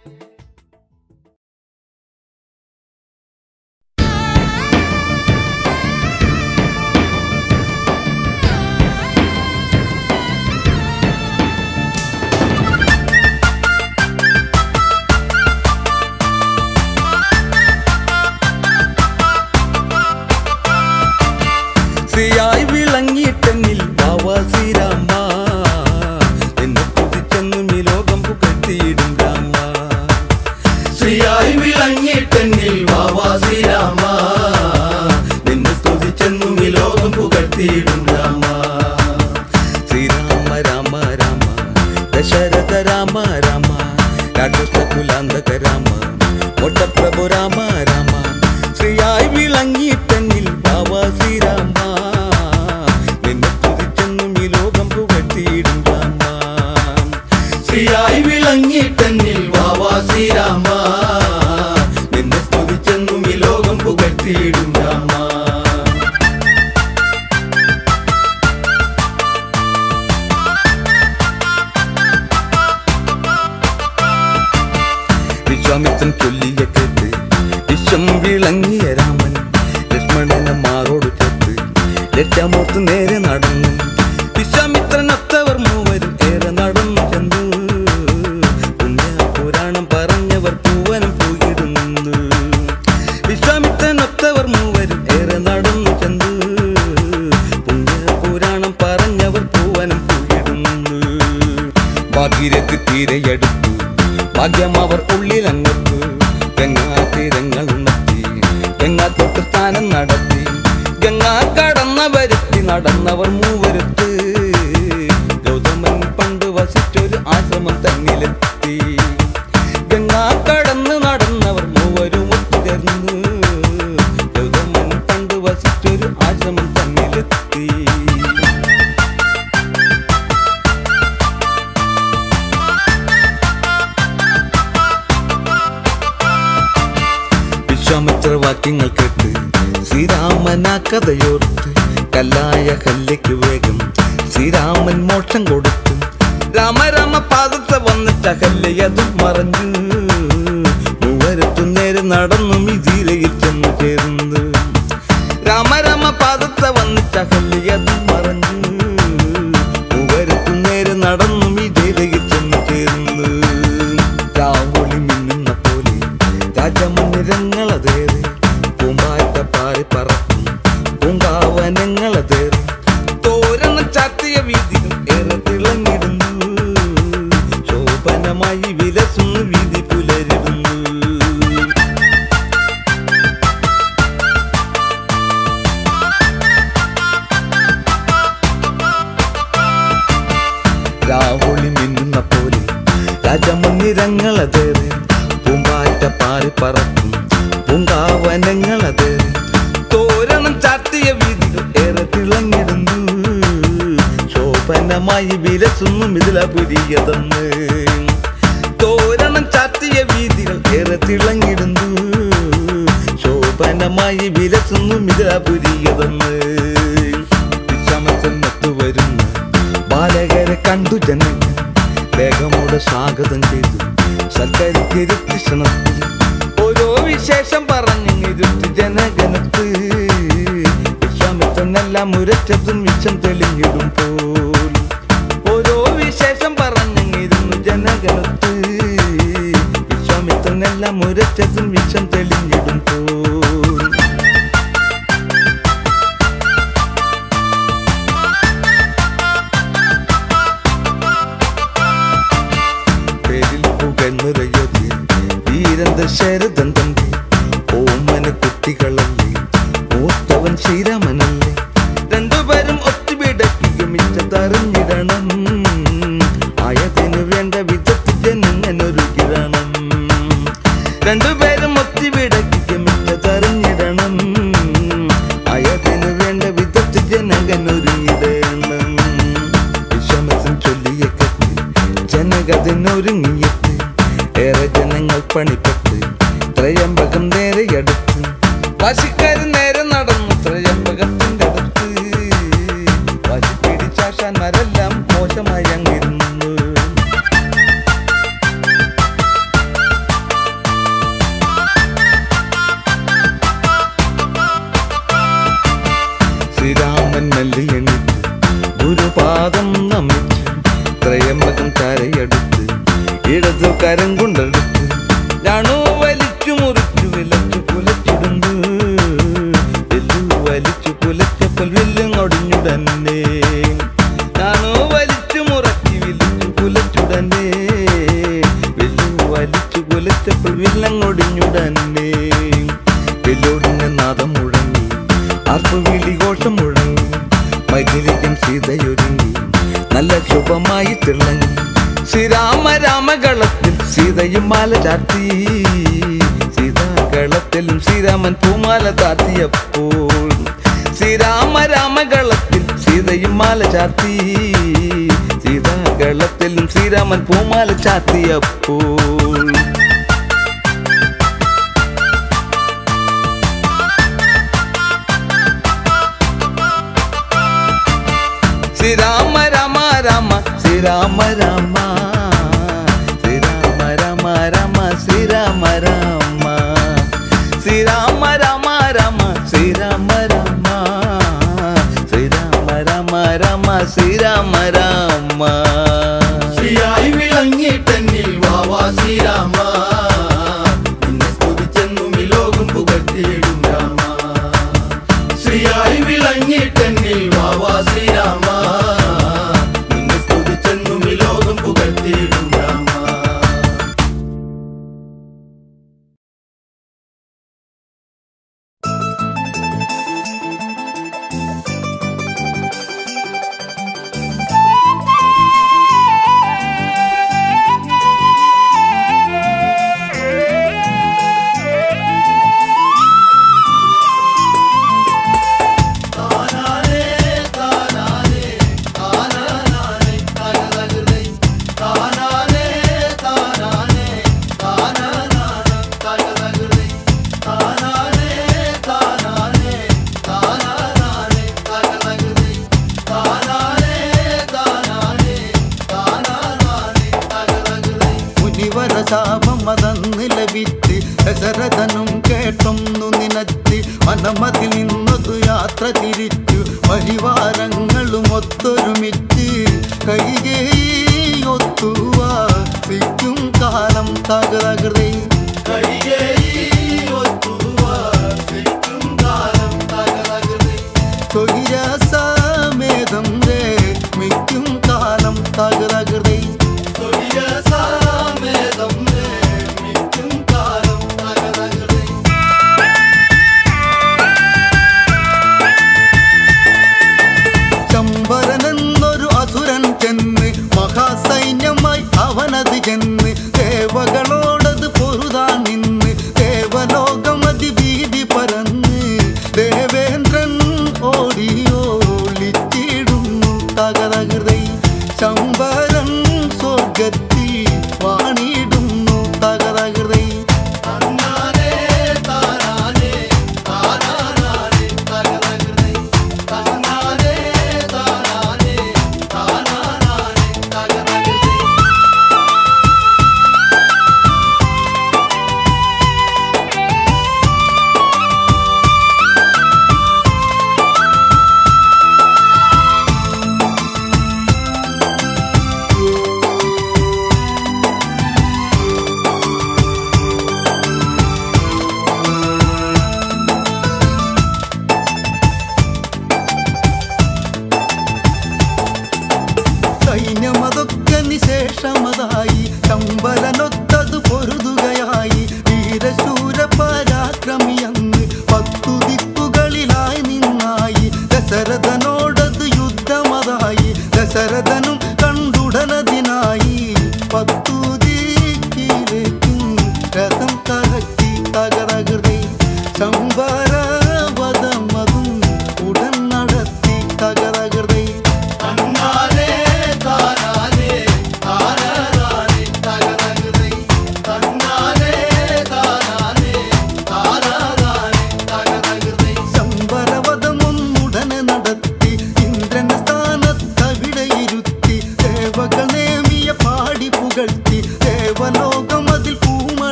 ശ്രീയായി വിളങ്ങിയിട്ടെന്നിൽ ബാവാസിരാമ എന്നെ കുതിച്ചെന്നും ഈ ലോകം പുകഴ്ത്തിയിടും രാമ ശ്രീയായി വിളങ്ങിയിട്ടെന്നിൽ വാവാസിരാമ നിന്നെ സ്തുതിച്ചെന്നും ഈ ലോകം പുകഴ്ത്തിയിടും രാമ ശ്രീരാമ രാമ രാമ ദശരഥ രാമ രാമ രാക്ഷസ കുലാന്തക രാമ ഒട്ടപ്രഭു രാമ രാമ ശ്രീയായി വിളങ്ങിയിട്ടെന്നിൽ ബാവാസിരാമ നിന്നെ തുതിച്ചെന്നും ഈ ലോകം പുകഴ്ത്തിയിടും രാമ ശ്രീയായി വിളങ്ങിയിട്ടെന്നിൽ വാവാസിരാമ നിന്നെ സ്തുതിച്ചെന്നും ഈ ലോകം പുകഴ്ത്തിയിടും രാമ വിശ്വാമിത്രൻ ചൊല്ലിയ കേട്ട് വിശ്വം വിളങ്ങിയ രാമൻ ലക്ഷ്മണനെ മാറോട് ചേർത്ത് രക്ഷാമൂർത്ത് നേരെ നടന്നു വിശ്വാമിത്രൻ ഒത്തവർ മൂവരും ഏറെ നടന്നു ചെന്നു പുണ്യ പുരാണം പറഞ്ഞവർ പൂവനം പോയിരുന്നു വിശ്വാമിത്രൻ ഒത്തവർ മൂവരും ഏറെ നടന്നു ചെന്നു പുണ്യ പുരാണം പറഞ്ഞവർ പൂവനം പോയിരുന്നു ഭാഗീരഥി തീരെയടുത്തു ഭാഗ്യം അവർ ഉള്ളിലങ്ങത്തു ഗംഗാതീരങ്ങൾ ഉണർത്തി ഗംഗാ തൊട്ട് സ്ഥാനം നടത്തി ഗംഗാ കടന്ന വരുത്തി നടന്നവർ മൂവരുത്ത് ഗൗതമൻ പണ്ട് വസിച്ചൊരു ആശ്രമം തന്നിലെത്തി ഗംഗാ കടന്ന് നടന്നവർ മൂവരും ഒത്തുചേർന്നു ഗൗതമൻ പണ്ട് വസിച്ചൊരു ആശ്രമം തന്നിലെത്തി വിശ്വാമിത്ര വാക്യങ്ങൾ കേട്ട് ശ്രീരാമൻ ആ കഥയോർത്ത് കല്ലായ കല്ലേക്ക് വേഗം ശ്രീരാമൻ മോക്ഷം കൊടുത്തു രാമരാമ പാദത്തെ വന്നിട്ട കല്ലയതും മറഞ്ഞു മൂവരത്തു നേരെ നടന്നു മിതിരയിൽ ചെന്നു ചേർന്നു രാമരാമ പാദത്തെ വന്നിട്ട കല്ലയതും മറഞ്ഞു മൂവരത്തു നേരെ നടന്നു മിതിരയിൽ ചെന്നു ചേർന്നു രാവൊളി മിന്നുന്ന പോലെ രാജമന്ദിരങ്ങളതേറെ പൂമ്പാറ്റ പാറി പറക്കും പൂങ്കാവനങ്ങളതേറെ തോരണ ചാത്തിയ വീതിയും ഏറെ തിളങ്ങിടുന്നു ശോഭനമായി വിലസുന്നു വീതി പുലരിടുന്നു പാറി പറക്കും പൂങ്കാവനങ്ങളത് തോരണം ചാത്തിയ വീതികൾ ഏറെ തിളങ്ങിടുന്നു ശോഭനമായി വിലസുന്നു മിഥിലപുരിയതെന്ന് തോരണം ചാത്തിയ വീതികൾ ഏറെ തിളങ്ങിടുന്നു ശോഭനമായി വിലസുന്നു മിഥിലപുരിയതെന്ന് വിശ്രമത്തിനൊത്തു വരുന്ന ബാലകരെ കണ്ടു ജനങ്ങൾ വേഗമോടെ സ്വാഗതം ചെയ്തു സൽക്കരിച്ചിരുത്തി ക്ഷണത്തിൽ ഓരോ വിശേഷം പറഞ്ഞു ഇരുത്തി ജനഗണത്ത് വിശ്വാമിത്രനെല്ലാം ഉരച്ചതും വിഷം തെളിഞ്ഞിടും പോൽ ഓരോ വിശേഷം പറഞ്ഞിരുന്നു ജനഗണത്ത് വിശ്വാമിത്രനെല്ലാം ഉരച്ചതും വിഷം തെളിഞ്ഞിടും പോൽ പേരിൽ പുകന്നുരയൊതി വീരന്ത ശരതൻ തന്റെ ഓമന കുട്ടികളല്ലേ മൂത്തവൻ ശ്രീരാമനല്ലേ രണ്ടുപേരും ഒത്തുപിടക്കുകയും ഇഷ്ടത്തറിഞ്ഞിടണം ആയതിനു വേണ്ട വിധത്തിൽ ജനങ്ങനൊരുകിടണം രണ്ടുപേരും ഒത്തുപിടക്കുകയും ഇഷ്ടത്തറിഞ്ഞിടണം ആയതിനു വേണ്ട വിധത്തിൽ ജനങ്ങനൊരുങ്ങിടണം വിശ്വമസം ചൊല്ലിയ കത്ത് ജനകതിനൊരുങ്ങിയിട്ട് ഏറെ ജനങ്ങൾ പണിപ്പെട്ട് ത്രയംബകം നേരെയടുത്ത് വാശിക്കാർ നേരെ നടന്നു ത്രയംബകത്തിന്റെ അടുത്ത് വാശി പിടിച്ചാശാന്മാരെല്ലാം മോശമായി അങ്ങിരുന്നു ശ്രീരാമൻ മെല്ലെ എണ്ണിട്ട് ഗുരുപാദം നമിച്ച് ത്രയംബകം തരയെടുത്ത് ഇടതു കരം കൊണ്ടെടുത്ത് ഞാണു വലിച്ചു മുറിച്ചു വിലച്ചു കുലച്ചിടുന്നു വെല്ലു വലിച്ചു കുലച്ചപ്പോൾ വെല്ലും ഒടിഞ്ഞുടന്നെ ഞാണു വലിച്ചു മുറക്കി വിളിച്ചു കുലച്ചുടനെ വെല്ലു വലിച്ചു കുലച്ചപ്പോൾ വില്ലങ്ങൊടിഞ്ഞുടനെ വെല്ലോടിന്റെ നാദം മുഴങ്ങി ആർപ്പുവിളി ഘോഷം മുഴങ്ങി മൈഥിലിക്കും സീതയൊരുങ്ങി നല്ല ശുഭമായി തിളങ്ങി ശ്രീരാമ രാമകളത്തിൽ സീതയും മാല ചാർത്തി സീതാകളത്തിലും ശ്രീരാമൻ പൂമാല ചാർത്തിയപ്പോൾ ശ്രീരാമ രാമകളത്തിൽ സീതയും മാല ചാർത്തി സീതാകളത്തിലും ശ്രീരാമൻ പൂമാല ചാർത്തിയപ്പോൾ ശ്രീരാമ രാമ രാമ ശ്രീരാമ രാമ ശ്രീരാമ രാമ രാമ ശ്രീരാമ രാമ ശ്രീരാമ രാമ രാമ ശ്രീരാമ രാമ ശ്രീരാമ രാമ രാമ ശ്രീരാമ രാമ ശ്രീയായി വിളങ്ങിട്ടെന്നിൽ വാവാ ശ്രീരാമ നിന്നെ സ്തുതിച്ചെന്നും ഈ ലോകം പുകഴ്ത്തിയിടും രാമ ശ്രീയായി വിളങ്ങിട്ടെന്നിൽ വാവാ ശ്രീരാമ നിന്നെ സ്തുതിച്ചെന്നും ഈ ലോകം പുകഴ്ത്തിയിടും രാമ താനാനേ താനാനേ താനാനാനേ തകതകതേ താനാനേ താനാനേ താനാനാനേ തകതകതേ താനാനേ താനാനേ താനാനാനേ തകതകതേ താനാനേ താനാനേ താനാനാനേ തകതകതേ മുനിവര ശാപം അതന്ന് ലഭിച്ച് ദശരഥനും കേട്ടൊന്നു നിനച്ച് മനമതിൽ നിന്നതു യാത്ര തിരിച്ചു പരിവാരങ്ങളും ഒത്തൊരുമിച്ച് കൈകേയൊത്തുവാസിക്കും കാലം തകതകൃതേ സ്വൈരസമേതം രേ മിക്കും കാലം തകതകൃതേ ചമ്പരനെന്നൊരു അസുരൻ ചെന്ന് മഹാസൈന്യമായി അവനത് ചെന്ന് ദേവകളോടത് പൊരുതാൻ നിന്ന്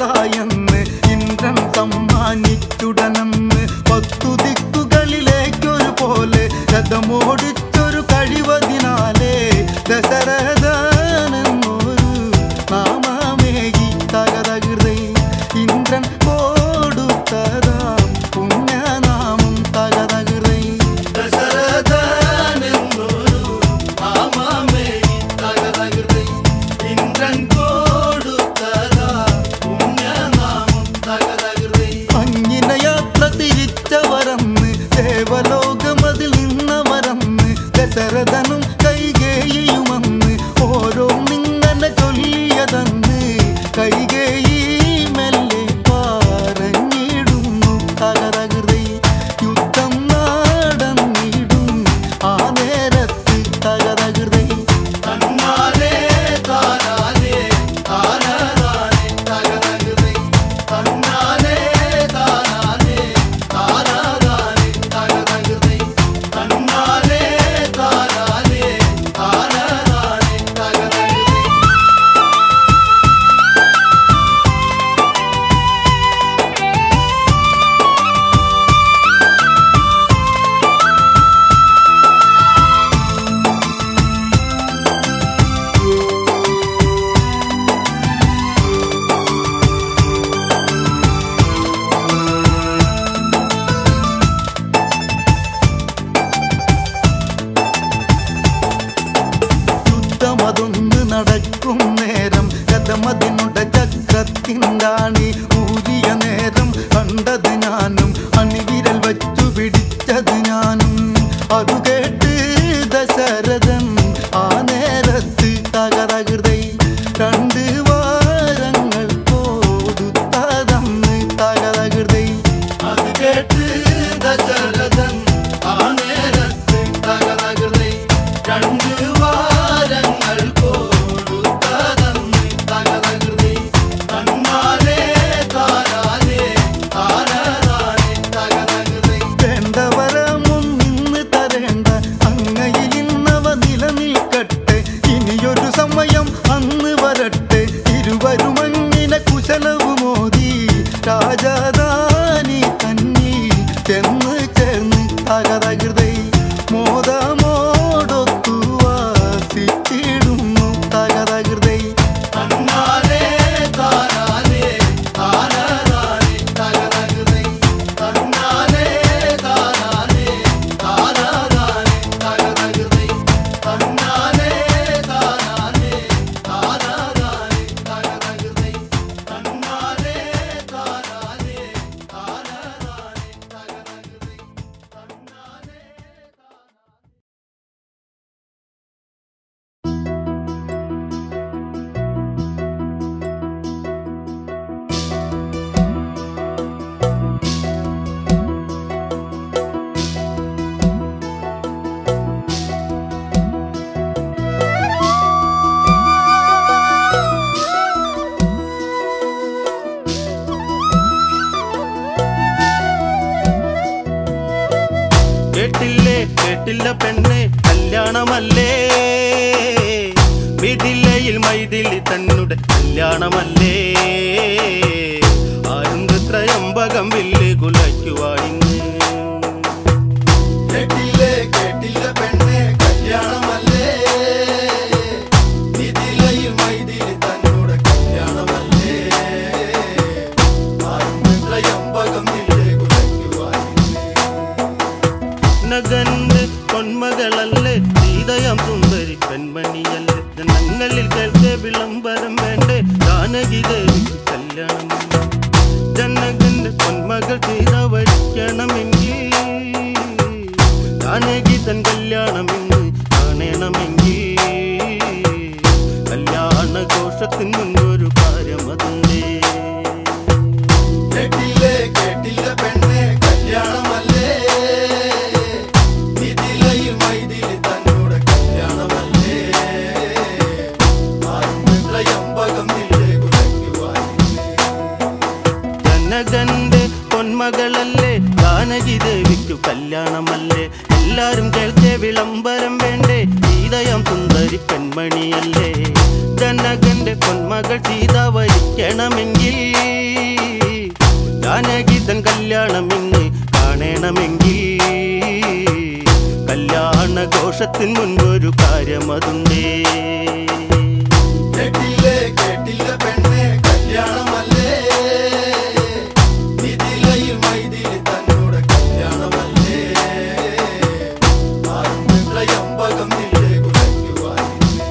തായെന്ന് ഇന്ദ്രൻ സമ്മാനിച്ചുടനെന്ന് പത്തു ദിക്കുകളിലേക്കൊരു പോലെ രഥമോടിച്ചൊരു കഴിവതിനാലേ ദശരഥനെന്നൊരു നാമമേകി തകതകൃതൈ ഇന്ദ്രൻ കൊടുത്തതാം പുണ്യനാമം തകതകൃതൈ ദശരഥനെന്നൊരു നാമമേകി തകതകൃതൈ. ഇന്ദ്രൻ കൊടുത്തതാ പുണ്യനാമം തകതകൃതൈ. അങ്ങിന യാത്ര തിരിച്ചവരന്ന് ദേവലോകമതിൽ നിന്നവരന്ന് ദശരഥനും കൈകേയുമന്ന് ഓരോ നിങ്ങനെ ചൊല്ലിയതന്ന് കൈകേയി മെല്ലെ പറഞ്ഞിടുന്നു തകതകൃതൈ യുദ്ധം നടന്നിടും ആ നേരത്ത് തകതകൃതൈ തന്നാലേ താനാലേ താനാനാലേ തകതകൃതൈ. തന്നാലേ താനാലേ താനാനാലേ തകതകൃതൈ. തന്നാലേ താനാലേ താനാനാലേ തകതകൃതൈ. യുദ്ധമതൊന്ന് നടക്കും നേരം കഥമതിനുട ചക്രത്തിൻ്റാണി ഊരിയ നേരം കണ്ടത് ഞാനും അണിവിരൽ വച്ചു പിടിച്ചത് ഞാനും അതു കേട്ട് ദശരഥൻ ആ നേരത്ത് തകതകൃതൈ രണ്ട് വാരങ്ങൾ കൊടുത്തതന്ന് തകതകൃതൈ അത് കേട്ട് ദശരഥൻ ആ നേരത്ത് തകതകൃതൈ. രണ്ട് വാരങ്ങൾ കൊടുത്തതന്ന് തകതകൃതൈ. തന്നാലേ താനാലേ താനാനാലേ തകതകൃതൈ. വേണ്ടവരമൊന്നിന്ന് തരേണ്ട അങ്ങയിലിന്നവ നിലനിൽക്കട്ടെ ഇനിയൊരു സമയം അന്ന് വരട്ടെ ഇരുവരുമങ്ങിനെ കുശലവുമോദി രാജധാനി തന്നി ചെന്ന് ചേർന്ന് തകതകൃതൈ മോദമോടൊത്തു വാസിച്ചിടുന്നു തകതകൃതൈ തന്നാലേ താനാലേ താനാനാലേ തകതകൃതൈ. തന്നാലേ താനാലേ താനാനാലേ തകതകൃതൈ. തന്നാലേ താനാലേ താനാനാലേ തകതകൃതൈ. തന്നാലേ താനാലേ താനാനാലേ തകതകൃതൈ. തന്നാലേ കേട്ടില്ലേ കേട്ടില്ല പെണ്ണെ കല്യാണമല്ലേ മിഥിലയിൽ മൈഥിലി തന്നുടെ കല്യാണമല്ലേ ആരും ത്രയംബകം വില്ല് കുലയ്ക്കുവാനിന്ന് കേട്ടില്ലേ കേട്ടില്ല പെണ്ണെ കല്യാണമല്ലേ നിതിലയിൽ മൈതിലി തന്നോട് കല്യാണമല്ലേ ആരുമ്പകം നില്ലേ കുലയ്ക്കുവാനില്ലേ നഗന്റെ പൊന്മകളല്ലേ സീതയം സുന്ദരി പെൺമണിയല്ലേ ജനങ്ങളിൽ കേൾക്കെ വിളംബരം വേണ്ടേ ജാനകി ദേവിക്ക് കല്യാണം ജനകന്റെ പൊന്മകൾ സീത വരിക്കണമെങ്കിൽ ജാനകി തൻ കല്യാണം ഇന്ന് കാണണമെങ്കിൽ കല്യാണ ഘോഷത്തിന് മുൻപൊരു കാര്യം അതുണ്ടേ കേട്ടില്ലേ കേട്ടില്ല പെണ്ണെ കല്യാണമല്ലേ നിതിലയിൽ മൈതിലി തന്നോട് കല്യാണമല്ലേ ആരുമ്പകം നില്ലേ കുലയ്ക്കുവാനില്ലേ ജനകന്റെ പൊന്മകളല്ലേ ജാനകി ദേവിക്കു കല്യാണമല്ലേ എല്ലാരും കേൾക്കെ വിളംബരം വേണ്ടേ സീതയം സുന്ദരി പെൺമണിയല്ലേ ജനകൻ രാമന്റെ പൊന്മകൾ സീത വരിക്കണമെങ്കിൽ ജാനകിതൻ കല്യാണം ഇന്ന് കാണണമെങ്കിൽ കല്യാണ ഘോഷത്തിന് മുൻപൊരു കാര്യമതുണ്ടേ കേട്ടില്ലേ കേട്ടില്ല പെണ്ണെ കല്യാണമല്ലേ നിതിലയിൽ മൈതിലി തന്നോട് കല്യാണമല്ലേ ആറും നില്ലേ കുലയ്ക്കുവാനില്ലേ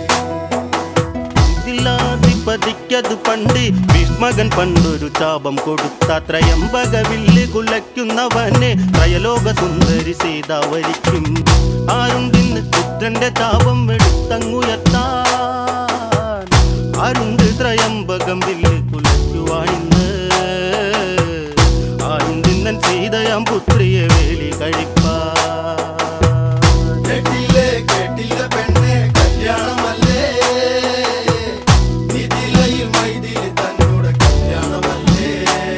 ഇതിലാധിപതിക്കത് പണ്ട് ഭീഷ്മകൻ പണ്ടൊരു ചാപം കൊടുത്താത്രയമ്പക വില്ല് കുലയ്ക്കുന്നവനെ ത്രയലോക സുന്ദരി സീത വരിക്കും ആരുണ്ടിന്ന് പുത്രന്റെ ചാപം എടുത്തങ്ങുയർത്താൻ ആരുണ്ട് ത്രയമ്പകം വില്ല് കുലയ്ക്കുവാനിന്ന് ആരുണ്ടിന്നൻ സീതയാം പുത്രിയെ വേലി കഴിപ്പാൻ കേട്ടില്ലേ കേട്ടില്ല പെണ്ണെ കല്യാണമല്ലേ നിതിലയിൽ മൈതിലി തന്നോട് കല്യാണമല്ലേ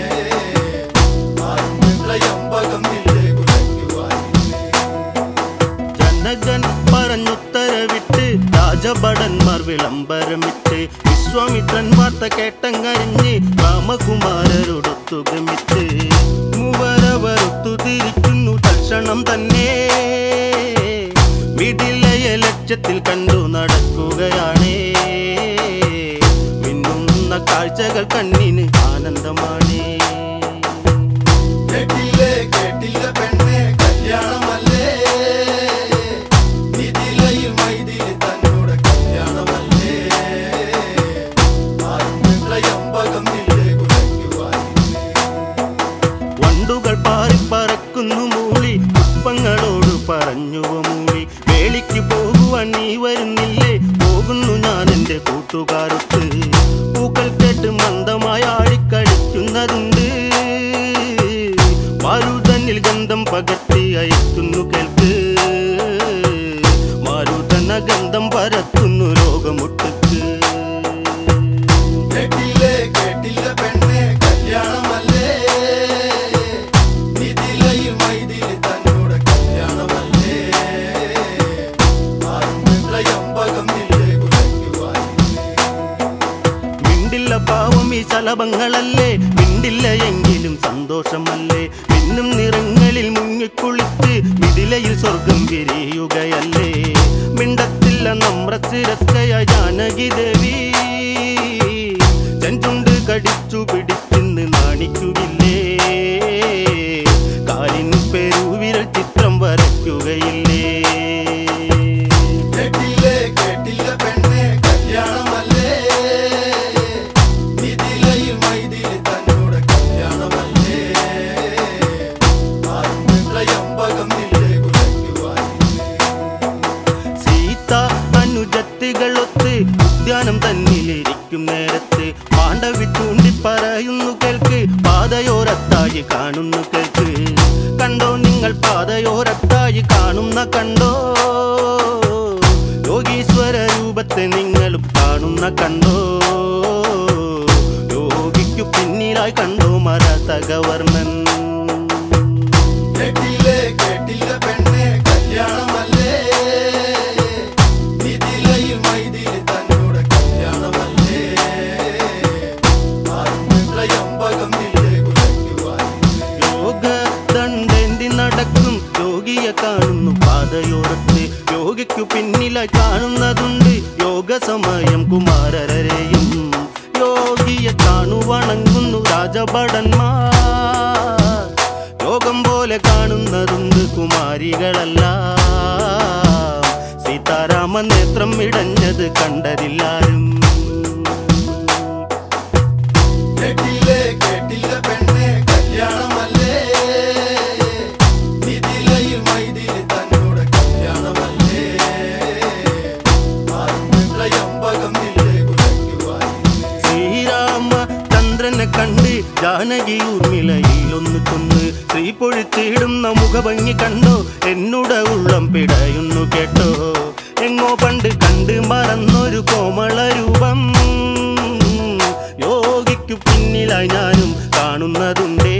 ആറും നില്ലേ കുലയ്ക്കുവാനില്ലേ ജനകൻ പറഞ്ഞുത്തരവിട്ട് രാജഭടന്മാർ വിളംബരമിട്ട് വിശ്വാമിത്രൻ വാർത്ത കേട്ടങ്ങറിഞ്ഞ് രാമകുമാരരോടൊത്തു ഗമിച്ച് മൂവരവരൊത്തു തിരിക്കുന്നു തൽക്ഷണം തന്നെ വിടിലയ ലക്ഷ്യത്തിൽ കണ്ടു നടക്കുകയാണേ മിന്നുന്ന കാഴ്ചകൾ കണ്ണിന് ആനന്ദമാണേ കേട്ടില്ലേ കേട്ടില്ല പെണ്ണെ കല്യാണമല്ലേ നിതിലയിൽ മൈതിലി തന്നോട് കല്യാണമല്ലേ ആറും നില്ലേ കുലയ്ക്കുവാനില്ലേ വണ്ടുകൾ പാറിപ്പറക്കുന്നു മൂളി പുഷ്പങ്ങളോട് പറഞ്ഞുവ മൂളി വേളിക്ക് പോകുവാൻ നീ വരുന്നില്ലേ പോകുന്നു ഞാൻ എൻ്റെ കൂട്ടുകാരൊത്ത് പൂക്കൾ കേട്ട് മന്ദമായി ആടിക്കളിക്കുന്നതുണ്ട് മാരുതന്നിൽ ഗന്ധം പകർത്തി അയക്കുന്നു കേൾക്ക് മാരുതന ഗന്ധം പരത്തുന്നു ലോകമൊട്ടുക്ക് കേട്ടില്ലേ കേട്ടില്ല പെണ്ണെ കല്യാണമല്ലേ നിതിലയിൽ മൈതിലി തന്നോട് കല്യാണമല്ലേ ആറും നില്ലേ കുലയ്ക്കുവാനില്ലേ മിണ്ടില്ല പാവം ഈ ശലഭങ്ങളല്ലേ മിണ്ടില്ല എങ്കിലും സന്തോഷമല്ലേ മിന്നും നിറങ്ങളിൽ മുങ്ങിക്കുളിച്ച് മിഥിലയിൽ സ്വർഗം വിരിയുകയല്ലേ മിണ്ടത്തില്ല നമ്രസിരസ്കയ ജാനകി ദേവി ചെഞ്ചുണ്ട് കടിച്ചു പിടിച്ചിന്ന് നാണിക്കുകില്ലേ കാലിൻ പെരുവിരൽ ചിത്രം വരയ്ക്കുകയില്ലേ കേട്ടില്ലേ കേട്ടില്ല പെണ്ണെ കല്യാണമല്ലേ നിതിലയിൽ മൈതിലി തന്നോട് കല്യാണമല്ലേ ആറും നില്ലേ കുലയ്ക്കുവാനില്ലേ സീത അനുജത്തികളൊത്ത് ഉദ്യാനം തന്നിലിരിക്കും നേരത്ത് മാണ്ഡവി ചൂണ്ടി പറയുന്നു കേൾക്ക് പാതയോരത്തായി കാണുന്നു കേൾക്ക് കണ്ടോ നിങ്ങൾ പാതയോരത്തായി കാണുന്ന കണ്ടോ യോഗീശ്വര രൂപത്തെ നിങ്ങളും കാണുന്ന കണ്ടോ യോഗിക്കു പിന്നിലായി കണ്ടോ മരതകവർണ്ണൻ കേട്ടില്ലേ കേട്ടില്ല പെണ്ണെ കല്യാണമല്ലേ നിതിലയിൽ മൈതിലി തന്നോട് കല്യാണമല്ലേ ആറും നില്ലേ കുലയ്ക്കുവാനില്ലേ യോഗ ദണ്ഡേന്തി നടക്കും യോഗിയെ കാണുന്നു പാതയോരത്ത് യോഗിക്കു പിന്നിലായി കാണുന്നതുണ്ട് യോഗ സമയം കുമാരരെയും യോഗിയെ കാണു വണങ്ങുന്നു രാജഭടന്മാർ യോഗം പോലെ കാണുന്നതുണ്ട് കുമാരികളല്ല സീതാരാമ നേത്രം ഇടഞ്ഞത് കണ്ടതില്ലാരും കേട്ടില്ലേ കേട്ടില്ല പെണ്ണെ കല്യാണമല്ലേ നിതിലയിൽ മൈതിലി തന്നോട് കല്യാണമല്ലേ ആറും നില്ലേ കുലയ്ക്കുവാനില്ലേ ശ്രീരാമ ചന്ദ്രനെ കണ്ട് ജാനകി ഊർമിളയിൽ ഒന്ന് കൊന്ന് ശ്രീ പൊഴിച്ചിടുന്ന മുഖഭംഗി കണ്ടോ എന്നോട് ഉള്ളം പിടയുന്നു കേട്ടോ എങ്ങോ പണ്ട് കണ്ട് മറന്നൊരു കോമള രൂപം യോഗിക്കു പിന്നിലായി ഞാനും കാണുന്നതുണ്ടേ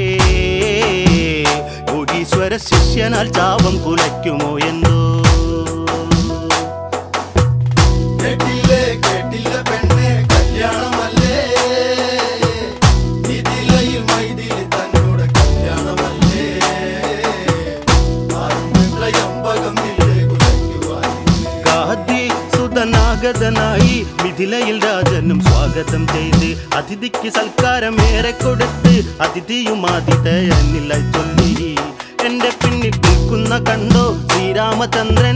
യോഗീശ്വര ശിഷ്യനാൽ ചാപം കുലയ്ക്കുമോ എന്തോ കേട്ടില്ലേ കേട്ടില്ല പെണ്ണെ കല്യാണം സ്വാഗതം ചെയ്ത് അതിഥിക്ക് സൽക്കാരം ഏറെ കൊടുത്ത് അതിഥിയും ആതിഥയനില്ല ചൊല്ലി എന്റെ പിന്നിൽ നിൽക്കുന്ന കണ്ടോ ശ്രീരാമചന്ദ്രൻ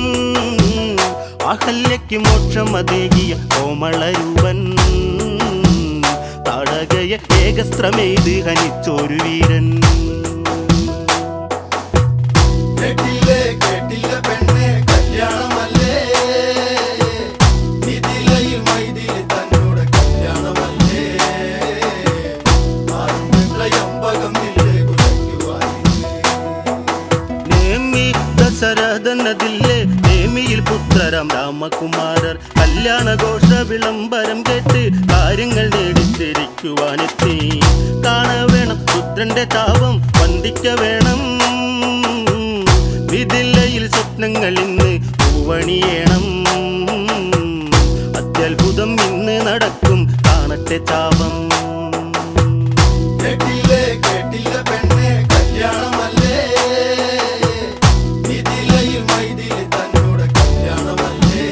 അഹല്യയ്ക്ക് മോക്ഷമതേകിയ കോമളരൂപൻ താടകയെ ഏകസ്ത്രമെയ്ത് ഹനിച്ചൊരു വീരൻ കേട്ടില്ലേ കേട്ടില്ല പെണ്ണെ കല്യാണമല്ലേ ഇതിലയിൽ മൈതിലി തന്നോട് കല്യാണമല്ലേ ആറും ഇല്ലേ കുലയ്ക്കുവാനില്ലേ നേമി ദശരഥനതില്ലേ നേമിയിൽ പുത്രരാം രാമകുമാരർ കല്യാണഘോഷ വിളംബരം കേട്ട് കാര്യങ്ങൾ നേടിത്തിരിക്കുവാനെത്തി കാണ വേണം പുത്രന്റെ താപം വന്ദിക്ക വേണം വിതില്ലയിൽ സ്വപ്നങ്ങൾ ഇന്ന് പൂവണിയേണം അത്യത്ഭുതം ഇന്ന് നടക്കും കാണട്ടെ താപം കേട്ടില്ലേ കേട്ടില്ല പെണ്ണെ കല്യാണമല്ലേ ഇതിലയിൽ മൈതിലി തന്നോട് കല്യാണമല്ലേ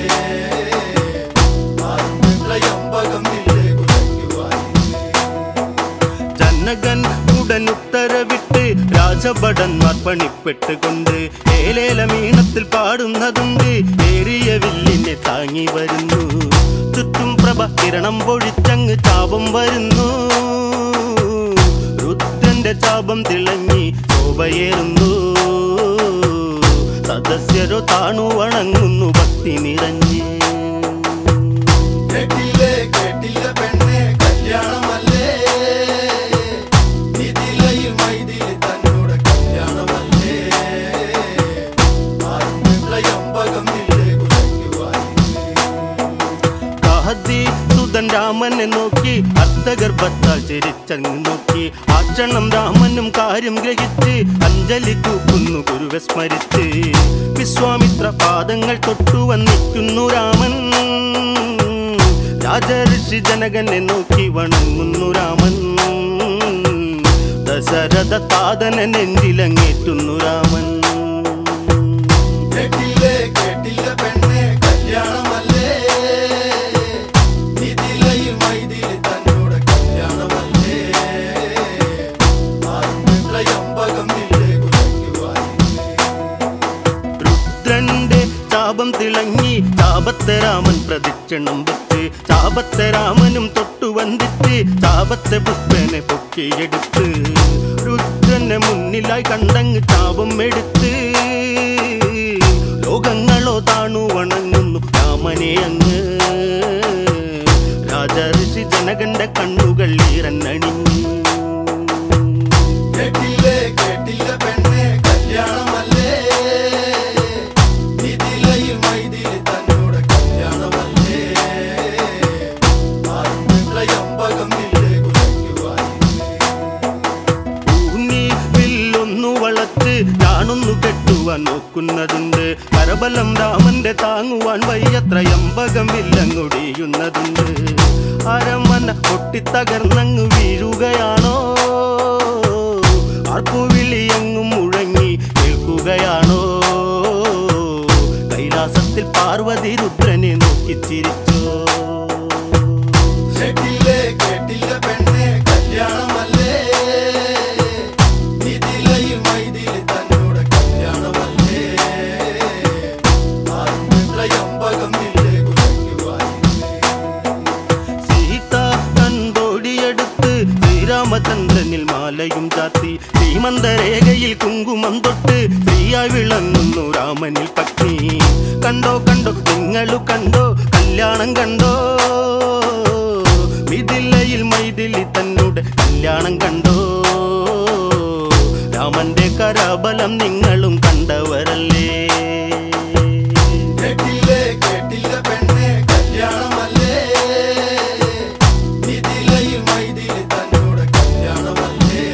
ആറും ഇല്ലേ കുലയ്ക്കുവാനില്ലേ ജനകൻ ഉടൻ ഉത്തരവിട്ട് രാജഭടന്മാർ പണിപ്പെട്ടുകൊണ്ട് ഏലേലമീണത്തിൽ പാടുന്നതുണ്ട് ഏറിയ വില്ലിനെ താങ്ങി വരുന്നു ചുറ്റും പ്രഭ കിരണം പൊഴിച്ചങ്ങ് ചാപം വരുന്നു രുദ്രന്റെ ചാപം തിളങ്ങി ശോഭയേറുന്നു സദസ്യരോ താണു വണങ്ങുന്നു ഭക്തി നിറഞ്ഞ് കേട്ടില്ലേ കേട്ടില്ല പെണ്ണെ കല്യാണമല്ലേ ഇതിലയിൽ മൈതിലി തന്നോട് കല്യാണമല്ലേ ആറും ഇല്ലേ കുലയ്ക്കുവാനില്ലേ കാഹത്തി സുതൻ രാമനെ നോക്കി അർത്ഥഗർഭത്താൽ ചിരിച്ചങ്ങ് നോക്കി ആക്ഷണം രാമനും കാര്യം ഗ്രഹിച്ച് അഞ്ജലി തൂക്കുന്നു ഗുരുവെ സ്മരിച്ച് വിശ്വാമിത്ര പാദങ്ങൾ തൊട്ടു വന്നിക്കുന്നു രാമൻ രാജഋഷി ജനകനെ നോക്കി വണങ്ങുന്നു രാമൻ ദശരഥ താതന നെഞ്ചിലങ്ങേറ്റുന്നു രാമൻ കേട്ടില്ലേ കേട്ടില്ല പെണ്ണെ കല്യാണമല്ലേ ഇതിലയിൽ മൈതിലി തന്നോട് കല്യാണമല്ലേ ആറും ഇല്ലേ കുലയ്ക്കുവാനില്ലേ രുദ്രന്റെ താപം തിളങ്ങി താപത്തെ രാമൻ പ്രദക്ഷിണം വെച്ച് താപത്തെ രാമനും തൊട്ടു വന്ദിച്ച് താപത്തെ പുത്രനെ പൊക്കിയെടുത്ത് രുദ്രനെ മുന്നിലായി കണ്ടങ്ങ് താപം എടുത്ത് ലോകങ്ങളോ താണു വണങ്ങുന്നു രാമനെ അങ്ങ് രാജഋഷി ജനകന്റെ കണ്ണുകൾ ഈറന്നണിഞ്ഞു കേട്ടില്ലേ കേട്ടില്ല പെണ്ണെ കല്യാണമല്ലേ ഇതിലയിൽ മൈതിലി തന്നോട് കല്യാണമല്ലേ ആറും ഇല്ലേ കുലയ്ക്കുവാനില്ലേ ഊന്നി വില്ലൊന്നു വളച്ച് ഞാനൊന്നു കെട്ടുവാൻ നോക്കുന്നതുണ്ട് കരബലം രാമന്റെ താങ്ങുവാൻ വയ്യത്രയമ്പകം വില്ലങ്ങൊടിയുന്നതുണ്ട് അരമന പൊട്ടിത്തകർന്നങ്ങ് വീഴുകയാണോ ആർപ്പുവിളിയങ്ങും മുഴങ്ങി കേൾക്കുകയാണോ കൈലാസത്തിൽ പാർവതി രുദ്രനെ നോക്കി ചിരിച്ചോ കേട്ടില്ലേ കേട്ടില്ല പെണ്ണെ കല്യാണമല്ലേ ഇതിലയിൽ മൈതിലി തന്നോട് കല്യാണമല്ലേ ആറും ഇല്ലേ കുലയ്ക്കുവാനില്ലേ സീത കണ്ടോടിയെടുത്ത് ശ്രീരാമചന്ദ്രനിൽ മാലയും ചാത്തി ശ്രീമന്തരേഖയിൽ കുങ്കുമം തൊട്ട് ശ്രീയായി വിളങ്ങുന്നു രാമനിൽ പത്നി കണ്ടോ കണ്ടോ നിങ്ങളു കണ്ടോ കല്യാണം കണ്ടോ മിഥിലയിൽ മൈഥിലി തന്നോട് കല്യാണം കണ്ടോ രാമന്റെ കരാബലം നിങ്ങളും കണ്ടവരല്ലേ കേട്ടില്ലേ കേട്ടില്ല പെണ്ണെ കല്യാണമല്ലേ ഇതിലയിൽ മൈതിലി തന്നോട് കല്യാണമല്ലേ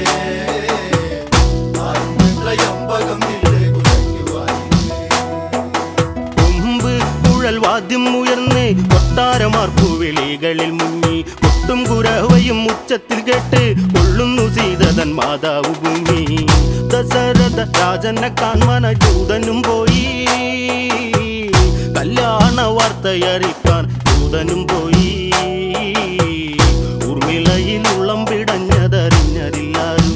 ആറും ഇല്ലേ കുലയ്ക്കുവാനില്ലേ കൊമ്പ് കുഴൽ വാദ്യം ഉയർന്ന് കൊട്ടാരമാർപ്പു വിളികളിൽ മുങ്ങി ഒട്ടും കുരവയും ഉച്ചത്തിൽ കേട്ട് കൊള്ളുന്നു സീതതൻ മാതാവ് ഭൂമി ദശരഥ രാജനെ കാൺമാന ജൂതനും പോയി കല്യാണ വാർത്തയറിക്കാൻ ജൂതനും പോയി ഉള്ളം പിടഞ്ഞതറിഞ്ഞതില്ലാരും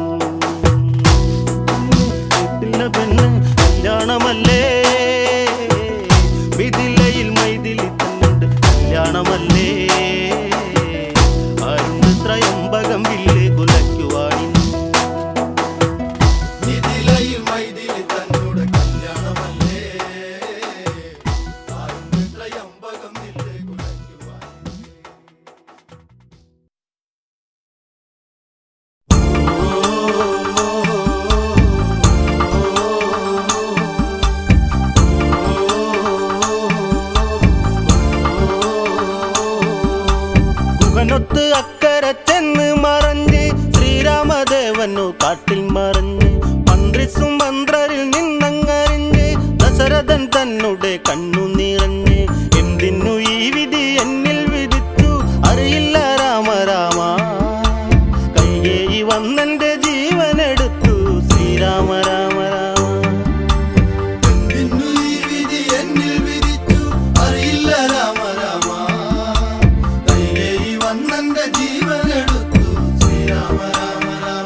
വീട്ടിലെ പെണ്ണ് കല്യാണമല്ലേ മിഥിലയിൽ മൈഥിലി തന്നുണ്ട് കല്യാണമല്ലേ ആരുണ്ട് ത്രയംബകം വില്ല് കുലയ്ക്കുവാനിന്ന് നിതിലയിൽ മൈതിലി തന്നോട് കല്യാണമല്ലേ ആരും ത്രയംബകം നില്ലേ കുലയ്ക്കുവാൻ ഗുഹനൊത്ത് അക്കരെ ചെന്ന് മറഞ്ഞ് ശ്രീരാമദേവനു കാട്ടിൽ മറഞ്ഞ് മന്ത്രിസും മന്ത്രരിൽ നിന്നങ്ങറിഞ്ഞ് ദശരഥൻ തന്നെ കണ്ണു നിറഞ്ഞ് എന്തിനു ഈ വിധി എന്നിൽ വിധിച്ചു അറിയില്ല രാമ രാമ കയ്യേയി വന്നെന്റെ ജീവനെടുത്തു ശ്രീരാമ രാമ രാമ എന്തിനു ഈ വിധി എന്നിൽ വിധിച്ചു അറിയില്ല രാമ രാമ കൈകേയി വന്നെന്റെ ജീവനെടുത്തു ശ്രീരാമ രാമ രാമ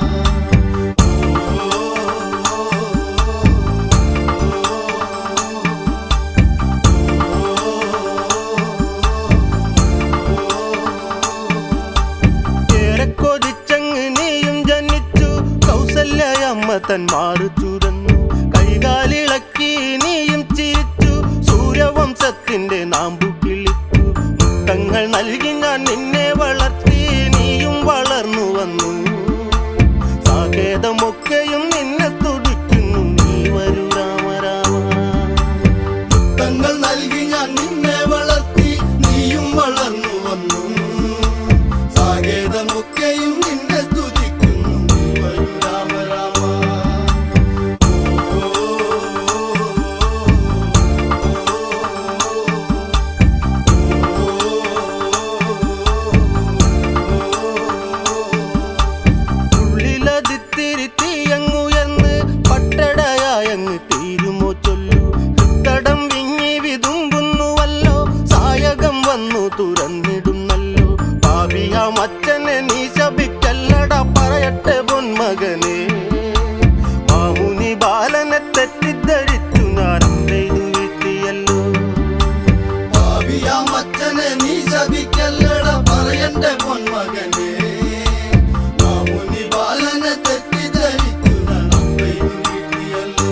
ഏറെ കൊതിച്ചങ്ങ് നീയും ജനിച്ചു കൗസല്യമ്മ തൻ മാറു ചുരന്നു കൈകാലിളക്കി നീയും ചിരിച്ചു സൂര്യവംശത്തിന്റെ നാമ്പു കിളിച്ചു മുത്തങ്ങൾ നൽകി ഞാൻ നിന്നെ വളർത്തി നീയും വളർന്നു വന്നു സാകേതമൊക്കെയും നിന്നെ തുടിക്കുന്നു നീ വരൂ രാമ രാമ തങ്ങൾ നൽകി ഞാൻ നിന്നെ വളർത്തി നീയും വളർന്നു വന്നു സാകേതമൊക്കെയും നിന്നെ സ്തുതിക്കുന്നു നീ വരൂ രാമ രാമ ഉള്ളിലതിത്തിരി തീയങ്ങുയർന്ന് പട്ടടയായങ്ങ് തീരുമോ ചൊല്ലു തടം വിങ്ങി വിതുമ്പുന്നുവല്ലോ സായകം വന്നു തുറന്നിടുന്നല്ലോ പാപിയാം അച്ഛനെ നീ ശപിക്കല്ലട പറയട്ടെ പൊന്മകനെ മാമുനി ബാലനെ തെറ്റിദ്ധരിച്ചു ഞാൻ ചെയ്തു വീട്ടിയല്ലോ ഭാവിയാം അച്ഛനെ നീ ശപിക്കല്ലട പറയന്റെ പൊന്മകനെ മാമുനി ബാലനെ തെറ്റിദ്ധരിച്ചു നടപ്പയും വീട്ടിയല്ലേ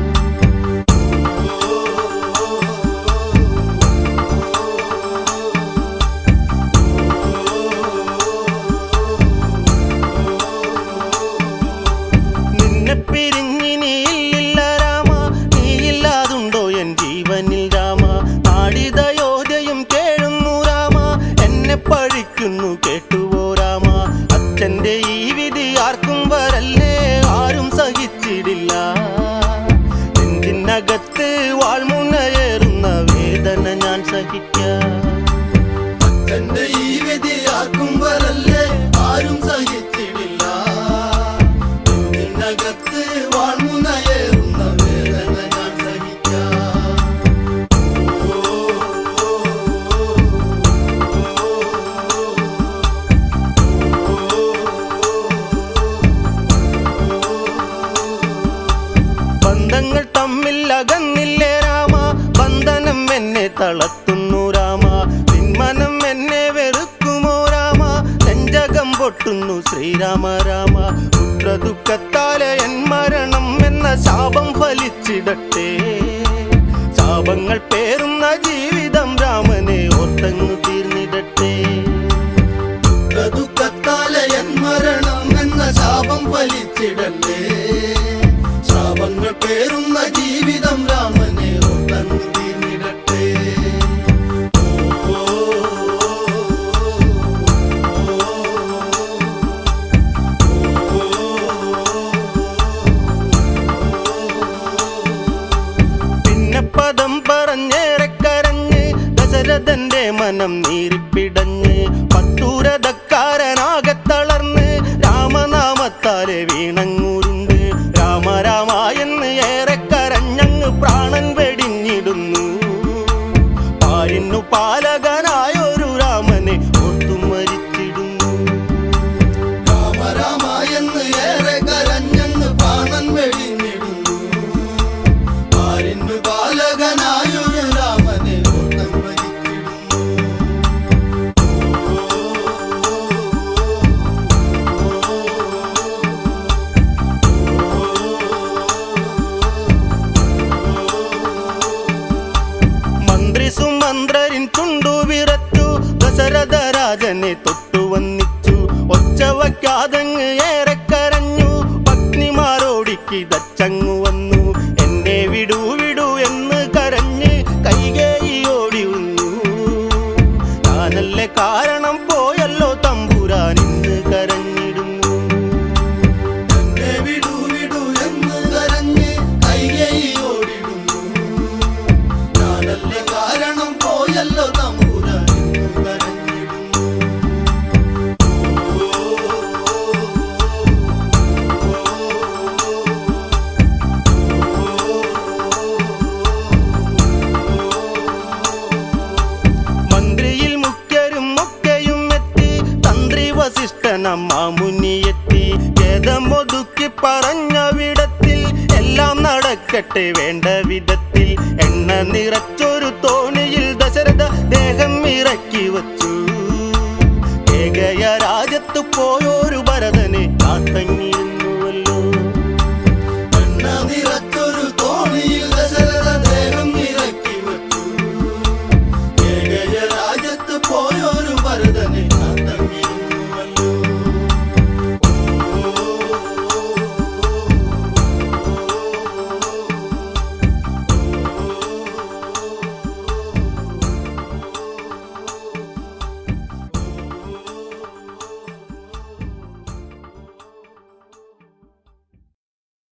നിന്നെ പിരിഞ്ഞിനിയില്ല രാമ നീയില്ലാതുണ്ടോ എൻ ജീവനിൽ രാമ നാടിതയോധ്യയും കേഴുന്നു രാമ എന്നെ പഴിക്കുന്നു കേട്ടുവോ രാമ അച്ഛന്റെ ഈ വിധി ആർക്കും വരല്ലേ ആരും സഹിച്ചിടില്ല നെഞ്ചിനകത്ത് വാൾമുനയേറുന്ന വേദന ഞാൻ സഹിക്കാം അച്ഛന്റെ ഈ വിധി ആർക്കും വരല്ലേ ആരും സഹിച്ചിടില്ല ഇതിനകത്ത് വാൾമുനയേറുന്ന വേദന ഞാൻ സഹിക്കാം ബന്ധങ്ങൾ തമ്മിൽ അകന്നില്ലേ രാമ ബന്ധനം എന്നെ തളർത്തുന്നു രാമ നിന്മനം എന്നെ വെറുക്കുമോ രാമ നെഞ്ചകം പൊട്ടുന്നു ശ്രീരാമ രാമ പുത്രദുഃഖത്താലെ എൻ മരണം എന്ന ശാപം ഫലിച്ചിടട്ടെ ശാപങ്ങൾ പേറുന്ന ജീവിതം രാമനെ ഓർത്തങ്ങു തീർന്നിടട്ടെ ദുഃഖത്താലെ എൻ മരണം എന്ന ശാപം ഫലിച്ചിടല്ലേ ശാപങ്ങൾ പേറുന്ന ജീവിതം രാമനെ ഒട്ടങ്ങു തീർന്നിടട്ടെ പിന്നെ പദം പറഞ്ഞേറെ കരഞ്ഞ് ദശരഥന്റെ മനം നീറിപ്പിടഞ്ഞ് വയ്ക്കാതങ്ങ് ഏറെ കരഞ്ഞു പത്നിമാരോടിക്ക് ദച്ചങ്ങു വന്നു എന്നെ വിടൂ വിടൂ എന്ന് കരഞ്ഞ് കൈകേയി ഓടി വന്നു ഞാനല്ലേ കാരണം പോയല്ലോ തമ്പുരാൻ ഇന്ന് കരഞ്ഞിടുന്നു എന്നെ വിടൂ വിടൂ എന്ന് കരഞ്ഞ് കൈകൈ ഓടിടുന്നു ഞാനല്ലേ കാരണം പോയല്ലോ തമ്പുരാൻ ഇന്ന് കരഞ്ഞിടുന്നു മന്ത്രിയിൽ മുഖ്യരും ഒക്കെയും എത്തി തന്ത്രി വസിഷ്ഠനമ്മ മുന്നിയെത്തി ഖേദമൊതുക്കി പറഞ്ഞ വിടത്തിൽ എല്ലാം നടക്കട്ടെ വേണ്ട വിധത്തിൽ എണ്ണ നിറച്ചൊരു തോണിയിൽ ദശരഥ ദേഹം ഇറക്കി വച്ചു ഏകയ രാജത്ത് പോയൊരു ഭരതനെ കാത്തങ്ങ